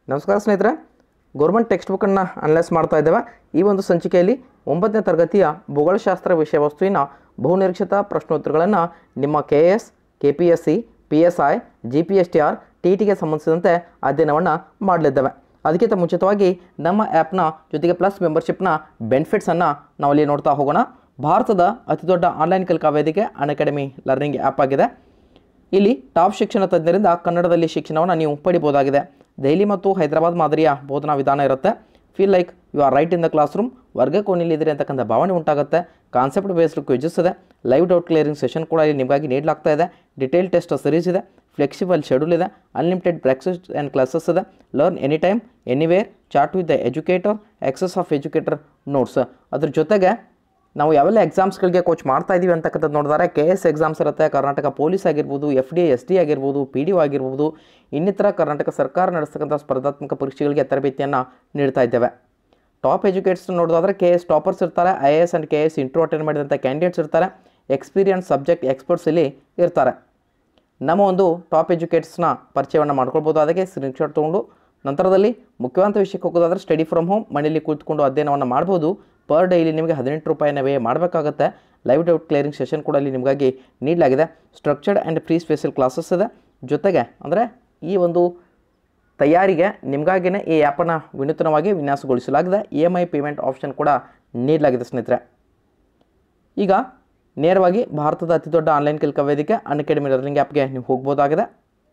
ನಮಸ್ಕಾರ ಸ್ನೇಹಿತರೆ government text ಬುಕ್ಕನ್ನು ಅನಲೈಸ್ ಮಾಡ್ತಾ ಇದ್ದೇವೆ ಈ ಒಂದು ಸಂಚಿಕೆಯಲ್ಲಿ ಒಂಬತ್ತನೇ ತರಗತಿಯ ಭೂಗೋಳಶಾಸ್ತ್ರ ವಿಷಯ ವಸ್ತುವಿನ ಬಹುನಿರೀಕ್ಷಿತ ಪ್ರಶ್ನೋತ್ತರಗಳನ್ನು ನಿಮ್ಮ K S K P S C P S I G P S T R T ಟಿಗೆ ಸಂಬಂಧಿಸಿದಂತೆ ಅಧ್ಯಯನವನ್ನು ಮಾಡಲಿದ್ದೇವೆ ಅದಕ್ಕಿಂತ ಮುಂಚಿತವಾಗಿ ನಮ್ಮ ಆ್ಯಪ್ನ ಜೊತೆಗೆ ಪ್ಲಸ್ ಮೆಂಬರ್ಶಿಪ್ನ ಬೆನಿಫಿಟ್ಸನ್ನು ನಾವಲ್ಲಿ ನೋಡ್ತಾ ಹೋಗೋಣ ಭಾರತದ ಅತಿದೊಡ್ಡ ಆನ್ಲೈನ್ ಕಲಿಕಾ ವೇದಿಕೆ ಅನ್ ಅಕಾಡೆಮಿ ಲರ್ನಿಂಗ್ ಆ್ಯಪ್ ಆಗಿದೆ ಇಲ್ಲಿ ಟಾಪ್ ಶಿಕ್ಷಣ ತಜ್ಞರಿಂದ ಕನ್ನಡದಲ್ಲಿ ಶಿಕ್ಷಣವನ್ನು ನೀವು ಪಡಿಬೋದಾಗಿದೆ ದೆಹಲಿ ಮತ್ತು ಹೈದರಾಬಾದ್ ಮಾದರಿಯ ಬೋಧನಾ ವಿಧಾನ ಇರುತ್ತೆ feel like you are right in the classroom ವರ್ಗ ಕೋಣೆಯಲ್ಲಿದ್ದೀರಿ ಅಂತಕ್ಕಂಥ ಭಾವನೆ ಉಂಟಾಗುತ್ತೆ ಕಾನ್ಸೆಪ್ಟ್ ಬೇಸ್ಡ್ ಕ್ವಿಜಸ್ ಇದೆ ಲೈವ್ ಡೌಟ್ ಕ್ಲಿಯರಿಂಗ್ ಸೆಷನ್ ಕೂಡ ಇಲ್ಲಿ ನಿಮಗಾಗಿ ನೀಡಲಾಗ್ತಾ ಇದೆ ಡಿಟೇಲ್ ಟೆಸ್ಟ್ ಸೀರೀಸ್ ಇದೆ ಫ್ಲೆಕ್ಸಿಬಲ್ ಶೆಡ್ಯೂಲ್ ಇದೆ ಅನ್ಲಿಮಿಟೆಡ್ ಪ್ರಾಕ್ಟಿಸ್ ಆ್ಯಂಡ್ ಕ್ಲಾಸಸ್ ಇದೆ learn any time anywhere chat with the educator access of educator notes ಅದ್ರ ಜೊತೆಗೆ ನಾವು ಯಾವೆಲ್ಲ ಎಕ್ಸಾಮ್ಸ್ಗಳಿಗೆ ಕೋಚ್ ಮಾಡ್ತಾ ಇದ್ದೀವಿ ಅಂತಕ್ಕಂಥದ್ದು ನೋಡಿದರೆ ಕೆ ಎಸ್ ಎಕ್ಸಾಮ್ಸ್ ಇರುತ್ತೆ ಕರ್ನಾಟಕ ಪೊಲೀಸ್ ಆಗಿರ್ಬೋದು ಎಫ್ ಡಿ ಎಸ್ ಡಿ ಆಗಿರ್ಬೋದು ಪಿ ಡಿ ಒ ಆಗಿರ್ಬೋದು ಇನ್ನಿತರ ಕರ್ನಾಟಕ ಸರ್ಕಾರ ನಡೆಸ್ತಕ್ಕಂಥ ಸ್ಪರ್ಧಾತ್ಮಕ ಪರೀಕ್ಷೆಗಳಿಗೆ ತರಬೇತಿಯನ್ನು ನೀಡ್ತಾ ಇದ್ದೇವೆ ಟಾಪ್ ಎಜುಕೇಟ್ಸ್ ನೋಡೋದಾದ್ರೆ ಕೆ ಎಸ್ ಟಾಪರ್ಸ್ ಇರ್ತಾರೆ I A S and K S intro attend ಮಾಡಿದಂಥ ಕ್ಯಾಂಡಿಡೇಟ್ಸ್ ಇರ್ತಾರೆ ಎಕ್ಸ್ಪೀರಿಯನ್ಸ್ ಸಬ್ಜೆಕ್ಟ್ ಎಕ್ಸ್ಪರ್ಟ್ಸ್ ಇಲ್ಲಿ ಇರ್ತಾರೆ ನಮ್ಮ ಒಂದು ಟಾಪ್ ಎಜುಕೇಟ್ಸ್ನ ಪರಿಚಯವನ್ನು ಮಾಡ್ಕೊಳ್ಬೋದು ಅದಕ್ಕೆ ಸ್ಕ್ರೀನ್ಶಾಟ್ ತೊಗೊಂಡು ನಂತರದಲ್ಲಿ ಮುಖ್ಯವಾದ ವಿಷಯಕ್ಕೆ ಹೋಗೋದಾದ್ರೆ ಸ್ಟಡಿ ಫ್ರಮ್ ಹೋಮ್ ಮನೆಯಲ್ಲಿ ಕೂತ್ಕೊಂಡು ಅಧ್ಯಯನವನ್ನು ಮಾಡ್ಬೋದು ಪರ್ ಡೈಲಿ ನಿಮಗೆ ಹದಿನೆಂಟು ರೂಪಾಯಿನ ವೇ ಮಾಡಬೇಕಾಗತ್ತೆ ಲೈವ್ ಡೌಟ್ ಕ್ಲಿಯರಿಂಗ್ ಸೆಷನ್ ಕೂಡ ಇಲ್ಲಿ ನಿಮಗಾಗಿ ನೀಡಲಾಗಿದೆ structured and free special classes ಇದೆ ಜೊತೆಗೆ ಅಂದರೆ ಈ ಒಂದು ತಯಾರಿಗೆ ನಿಮಗಾಗಿಯೇ ಈ ಆ್ಯಪನ್ನು ವಿನೂತನವಾಗಿ ವಿನ್ಯಾಸಗೊಳಿಸಲಾಗಿದೆ E M I payment option ಕೂಡ ನೀಡಲಾಗಿದೆ ಸ್ನೇಹಿತರೆ ಈಗ ನೇರವಾಗಿ ಭಾರತದ ಅತಿದೊಡ್ಡ ಆನ್ಲೈನ್ ಕಲಿಕಾ ವೇದಿಕೆ ಅನ್ ಅಕಾಡೆಮಿ ಲರ್ನಿಂಗ್ ಆ್ಯಪ್ಗೆ ನೀವು ಹೋಗ್ಬೋದಾಗಿದೆ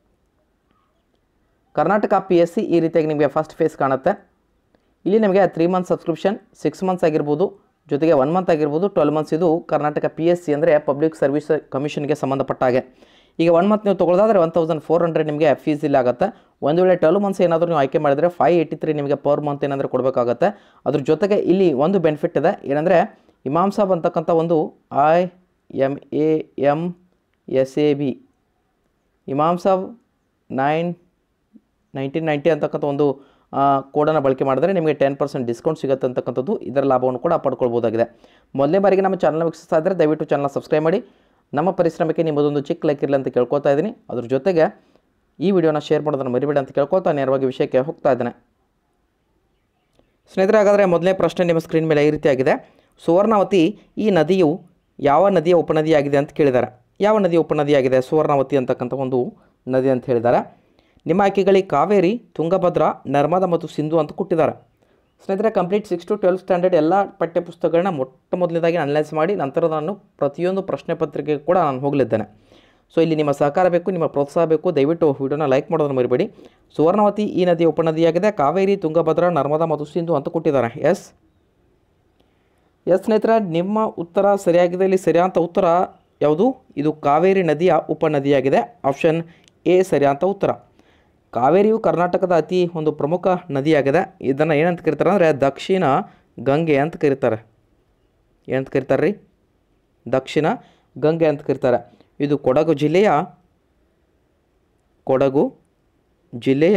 ಕರ್ನಾಟಕ ಪಿ ಎಸ್ ಸಿ ಈ ರೀತಿಯಾಗಿ ನಿಮಗೆ ಫಸ್ಟ್ ಫೇಸ್ ಕಾಣುತ್ತೆ ಇಲ್ಲಿ ನಿಮಗೆ three month subscription six months ಆಗಿರ್ಬೋದು ಜೊತೆಗೆ ಒನ್ ಮಂತ್ ಆಗಿರ್ಬೋದು ಟ್ವೆಲ್ ಮಂತ್ಸ್ ಇದು ಕರ್ನಾಟಕ ಪಿ ಎಸ್ ಸಿ ಅಂದರೆ ಪಬ್ಲಿಕ್ ಸರ್ವಿಸ್ ಕಮಿಷನ್ಗೆ ಸಂಬಂಧಪಟ್ಟ ಹಾಗೆ ಈಗ ಒನ್ ಮಂತ್ ನೀವು ತೊಗೊಳ್ಳೋದಾದ್ರೆ ಒನ್ ತೌಸಂಡ್ ಫೋರ್ ಹಂಡ್ರೆಡ್ ನಿಮಗೆ ಫೀಸ್ ಇಲ್ಲ ಆಗುತ್ತೆ ಒಂದು ವೇಳೆ ಟ್ವೆಲ್ ಮಂತ್ಸ್ ಏನಾದರೂ ನೀವು ಆಯ್ಕೆ ಮಾಡಿದರೆ ಫೈವ್ ಏಯ್ಟಿ ತ್ರೀ ನಿಮಗೆ ಪರ್ ಮಂತ್ ಏನಾದರೂ ಕೊಡಬೇಕಾಗತ್ತೆ ಅದ್ರ ಜೊತೆಗೆ ಇಲ್ಲಿ ಒಂದು ಬೆನಿಫಿಟ್ ಇದೆ ಏನಂದರೆ ಇಮಾಮ್ ಸಾಬ್ ಅಂತಕ್ಕಂಥ ಒಂದು I M A M S A B Imam Sab nine nineteen ninety ಅಂತಕ್ಕಂಥ ಒಂದು ಕೋಡನ್ನು ಬಳಕೆ ಮಾಡಿದ್ರೆ ನಿಮಗೆ ಟೆನ್ ಪರ್ಸೆಂಟ್ ಡಿಸ್ಕೌಂಟ್ ಸಿಗುತ್ತೆ ಅಂತಕ್ಕಂಥದ್ದು ಇದರ ಲಾಭವನ್ನು ಕೂಡ ಪಡ್ಕೊಳ್ಬೋದಾಗಿದೆ ಮೊದಲನೇ ಬಾರಿಗೆ ನಮ್ಮ ಚಾನಲ್ ವೀಕ್ಷಿಸ್ತಾ ಇದ್ದರೆ ದಯವಿಟ್ಟು ಚಾನಲ್ ಸಬ್ಸ್ಕ್ರೈಬ್ ಮಾಡಿ ನಮ್ಮ ಪರಿಶ್ರಮಕ್ಕೆ ನಿಮ್ಮದೊಂದು ಚಿಕ್ಕ ಲೈಕ್ ಇರಲಿ ಅಂತ ಕೇಳ್ಕೊತಾ ಇದ್ದೀನಿ ಅದ್ರ ಜೊತೆಗೆ ಈ ವಿಡಿಯೋನ ಶೇರ್ ಮಾಡೋದನ್ನು ಮರಿಬೇಡಿ ಅಂತ ಕೇಳ್ಕೊತಾ ನೇರವಾಗಿ ವಿಷಯಕ್ಕೆ ಹೋಗ್ತಾ ಇದ್ದೇನೆ ಸ್ನೇಹಿತರೆ ಹಾಗಾದರೆ ಮೊದಲನೇ ಪ್ರಶ್ನೆ ನಿಮ್ಮ ಸ್ಕ್ರೀನ್ ಮೇಲೆ ಈ ರೀತಿಯಾಗಿದೆ ಸುವರ್ಣವತಿ ಈ ನದಿಯು ಯಾವ ನದಿಯ ಉಪನದಿಯಾಗಿದೆ ಅಂತ ಕೇಳಿದ್ದಾರೆ ಯಾವ ನದಿಯ ಉಪನದಿಯಾಗಿದೆ ಸುವರ್ಣವತಿ ಅಂತಕ್ಕಂಥ ಒಂದು ನದಿ ಅಂತ ಹೇಳಿದ್ದಾರೆ ನಿಮ್ಮ ಆಯ್ಕೆಗಳಿಗೆ ಕಾವೇರಿ ತುಂಗಭದ್ರಾ ನರ್ಮದಾ ಮತ್ತು ಸಿಂಧು ಅಂತ ಕೊಟ್ಟಿದ್ದಾರೆ ಸ್ನೇಹಿತರೆ complete six to twelfth standard ಎಲ್ಲ ಪಠ್ಯಪುಸ್ತಕಗಳನ್ನ ಮೊಟ್ಟ ಮೊದಲನೇದಾಗಿ ಅನಲೈಸ್ ಮಾಡಿ ನಂತರ ನಾನು ಪ್ರತಿಯೊಂದು ಪ್ರಶ್ನೆ ಪತ್ರಿಕೆಗೆ ಕೂಡ ನಾನು ಹೋಗಲಿದ್ದೇನೆ ಸೊ ಇಲ್ಲಿ ನಿಮ್ಮ ಸಹಕಾರ ಬೇಕು ನಿಮ್ಮ ಪ್ರೋತ್ಸಾಹ ಬೇಕು ದಯವಿಟ್ಟು ವಿಡಿಯೋನ ಲೈಕ್ ಮಾಡೋದನ್ನು ಮರಿಬೇಡಿ ಸುವರ್ಣವತಿ ಈ ನದಿಯ ಉಪನದಿಯಾಗಿದೆ ಕಾವೇರಿ ತುಂಗಭದ್ರಾ ನರ್ಮದಾ ಮತ್ತು ಸಿಂಧು ಅಂತ ಕೊಟ್ಟಿದ್ದಾರೆ ಎಸ್ ಎಸ್ ಸ್ನೇಹಿತರೆ ನಿಮ್ಮ ಉತ್ತರ ಸರಿಯಾಗಿದೆ ಇಲ್ಲಿ ಸರಿಯಾದ ಉತ್ತರ ಯಾವುದು ಇದು ಕಾವೇರಿ ನದಿಯ ಉಪನದಿಯಾಗಿದೆ ಆಪ್ಷನ್ ಎ ಸರಿಯಾದ ಉತ್ತರ ಕಾವೇರಿಯು ಕರ್ನಾಟಕದ ಅತಿ ಒಂದು ಪ್ರಮುಖ ನದಿಯಾಗಿದೆ ಇದನ್ನು ಏನಂತ ಕರೀತಾರೆ ಅಂದರೆ ದಕ್ಷಿಣ ಗಂಗೆ ಅಂತ ಕರೀತಾರೆ ಏನಂತ ಕರೀತಾರೆ ರೀ ದಕ್ಷಿಣ ಗಂಗೆ ಅಂತ ಕರೀತಾರೆ ಇದು ಕೊಡಗು ಜಿಲ್ಲೆಯ ಕೊಡಗು ಜಿಲ್ಲೆಯ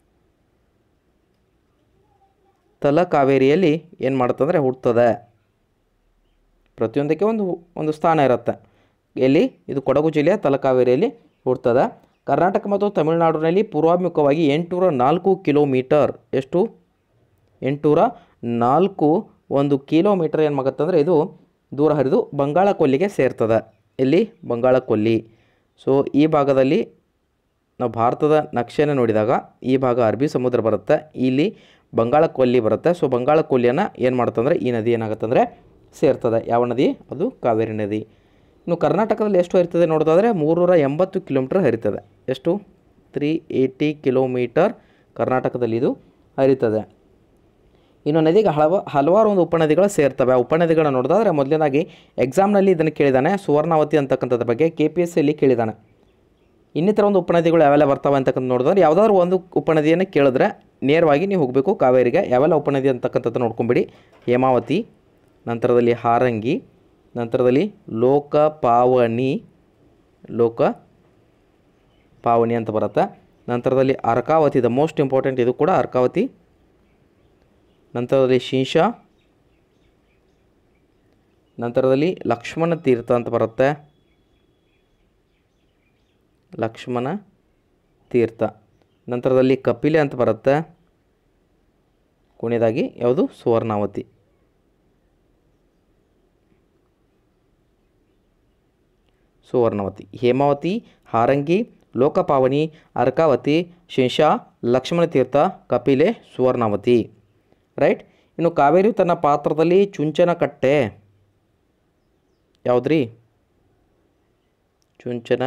ತಲಕಾವೇರಿಯಲ್ಲಿ ಏನು ಮಾಡುತ್ತಂದರೆ ಹುಟ್ಟುತ್ತದೆ ಪ್ರತಿಯೊಂದಕ್ಕೆ ಒಂದು ಒಂದು ಸ್ಥಾನ ಇರುತ್ತೆ ಎಲ್ಲಿ ಇದು ಕೊಡಗು ಜಿಲ್ಲೆಯ ತಲಕಾವೇರಿಯಲ್ಲಿ ಹುಡ್ತದೆ ಕರ್ನಾಟಕ ಮತ್ತು ತಮಿಳುನಾಡಿನಲ್ಲಿ ಪೂರ್ವಾಭಿಮುಖವಾಗಿ ಎಂಟುನೂರ ನಾಲ್ಕು ಕಿಲೋಮೀಟರ್ ಎಷ್ಟು ಎಂಟುನೂರ ನಾಲ್ಕು ಒಂದು ಕಿಲೋಮೀಟರ್ ಏನು ಮಾಡುತ್ತಂದರೆ ಇದು ದೂರ ಹರಿದು ಬಂಗಾಳ ಕೊಲ್ಲಿಗೆ ಸೇರ್ತದೆ ಎಲ್ಲಿ ಬಂಗಾಳ ಕೊಲ್ಲಿ ಸೊ ಈ ಭಾಗದಲ್ಲಿ ನಾವು ಭಾರತದ ನಕ್ಷೆನ ನೋಡಿದಾಗ ಈ ಭಾಗ ಅರಬ್ಬಿ ಸಮುದ್ರ ಬರುತ್ತೆ ಇಲ್ಲಿ ಬಂಗಾಳ ಕೊಲ್ಲಿ ಬರುತ್ತೆ ಸೊ ಬಂಗಾಳ ಕೊಲ್ಲಿಯನ್ನು ಏನು ಮಾಡುತ್ತಂದರೆ ಈ ನದಿ ಏನಾಗುತ್ತಂದರೆ ಸೇರ್ತದೆ ಯಾವ ನದಿ ಅದು ಕಾವೇರಿ ನದಿ ಇನ್ನು ಕರ್ನಾಟಕದಲ್ಲಿ ಎಷ್ಟು ಹರಿತದೆ ನೋಡೋದಾದರೆ ಮೂರುನೂರ ಎಂಬತ್ತು ಕಿಲೋಮೀಟರ್ ಹರಿತದೆ ಎಷ್ಟು ತ್ರೀ ಏಯ್ಟಿ ಕಿಲೋಮೀಟರ್ ಕರ್ನಾಟಕದಲ್ಲಿ ಇದು ಹರಿತದೆ ಇನ್ನು ನದಿಗೆ ಹಲವ ಹಲವಾರು ಒಂದು ಉಪನದಿಗಳು ಸೇರ್ತವೆ ಆ ಉಪನದಿಗಳನ್ನ ನೋಡೋದಾದರೆ ಮೊದಲನೇದಾಗಿ ಎಕ್ಸಾಮ್ನಲ್ಲಿ ಇದನ್ನು ಕೇಳಿದ್ದಾನೆ ಸುವರ್ಣವತಿ ಅಂತಕ್ಕಂಥದ್ರ ಬಗ್ಗೆ ಕೆ ಪಿ ಎಸ್ ಸಿಯಲ್ಲಿ ಕೇಳಿದ್ದಾನೆ ಇನ್ನಿತರ ಒಂದು ಉಪನದಿಗಳು ಯಾವೆಲ್ಲ ಬರ್ತವೆ ಅಂತಕ್ಕಂಥ ನೋಡಿದ್ರೆ ಯಾವುದಾದ್ರು ಒಂದು ಉಪನದಿಯನ್ನು ಕೇಳಿದ್ರೆ ನೇರವಾಗಿ ನೀವು ಹೋಗಬೇಕು ಕಾವೇರಿಗೆ ಯಾವೆಲ್ಲ ಉಪನದಿ ಅಂತಕ್ಕಂಥದ್ದು ನೋಡ್ಕೊಂಬಿಡಿ ಹೇಮಾವತಿ ನಂತರದಲ್ಲಿ ಹಾರಂಗಿ ನಂತರದಲ್ಲಿ ಲೋಕ ಪಾವನಿ ಲೋಕ ಪಾವನಿ ಅಂತ ಬರುತ್ತೆ ನಂತರದಲ್ಲಿ ಅರ್ಕಾವತಿ ದ ಮೋಸ್ಟ್ ಇಂಪಾರ್ಟೆಂಟ್ ಇದು ಕೂಡ ಅರ್ಕಾವತಿ ನಂತರದಲ್ಲಿ ಶೀಶಾ ನಂತರದಲ್ಲಿ ಲಕ್ಷ್ಮಣ ತೀರ್ಥ ಅಂತ ಬರುತ್ತೆ ಲಕ್ಷ್ಮಣ ತೀರ್ಥ ನಂತರದಲ್ಲಿ ಕಪಿಲೆ ಅಂತ ಬರುತ್ತೆ ಕೊನೆಯದಾಗಿ ಯಾವುದು ಸುವರ್ಣಾವತಿ ಸುವರ್ಣವತಿ ಹೇಮಾವತಿ ಹಾರಂಗಿ ಲೋಕಪಾವನಿ ಅರ್ಕಾವತಿ ಶಿಂಷಾ ಲಕ್ಷ್ಮಣ ತೀರ್ಥ ಕಪಿಲೆ ಸುವರ್ಣಾವತಿ ರೈಟ್ ಇನ್ನು ಕಾವೇರಿ ತನ್ನ ಪಾತ್ರದಲ್ಲಿ ಚುಂಚನ ಕಟ್ಟೆ ಯಾವುದ್ರಿ ಚುಂಚನ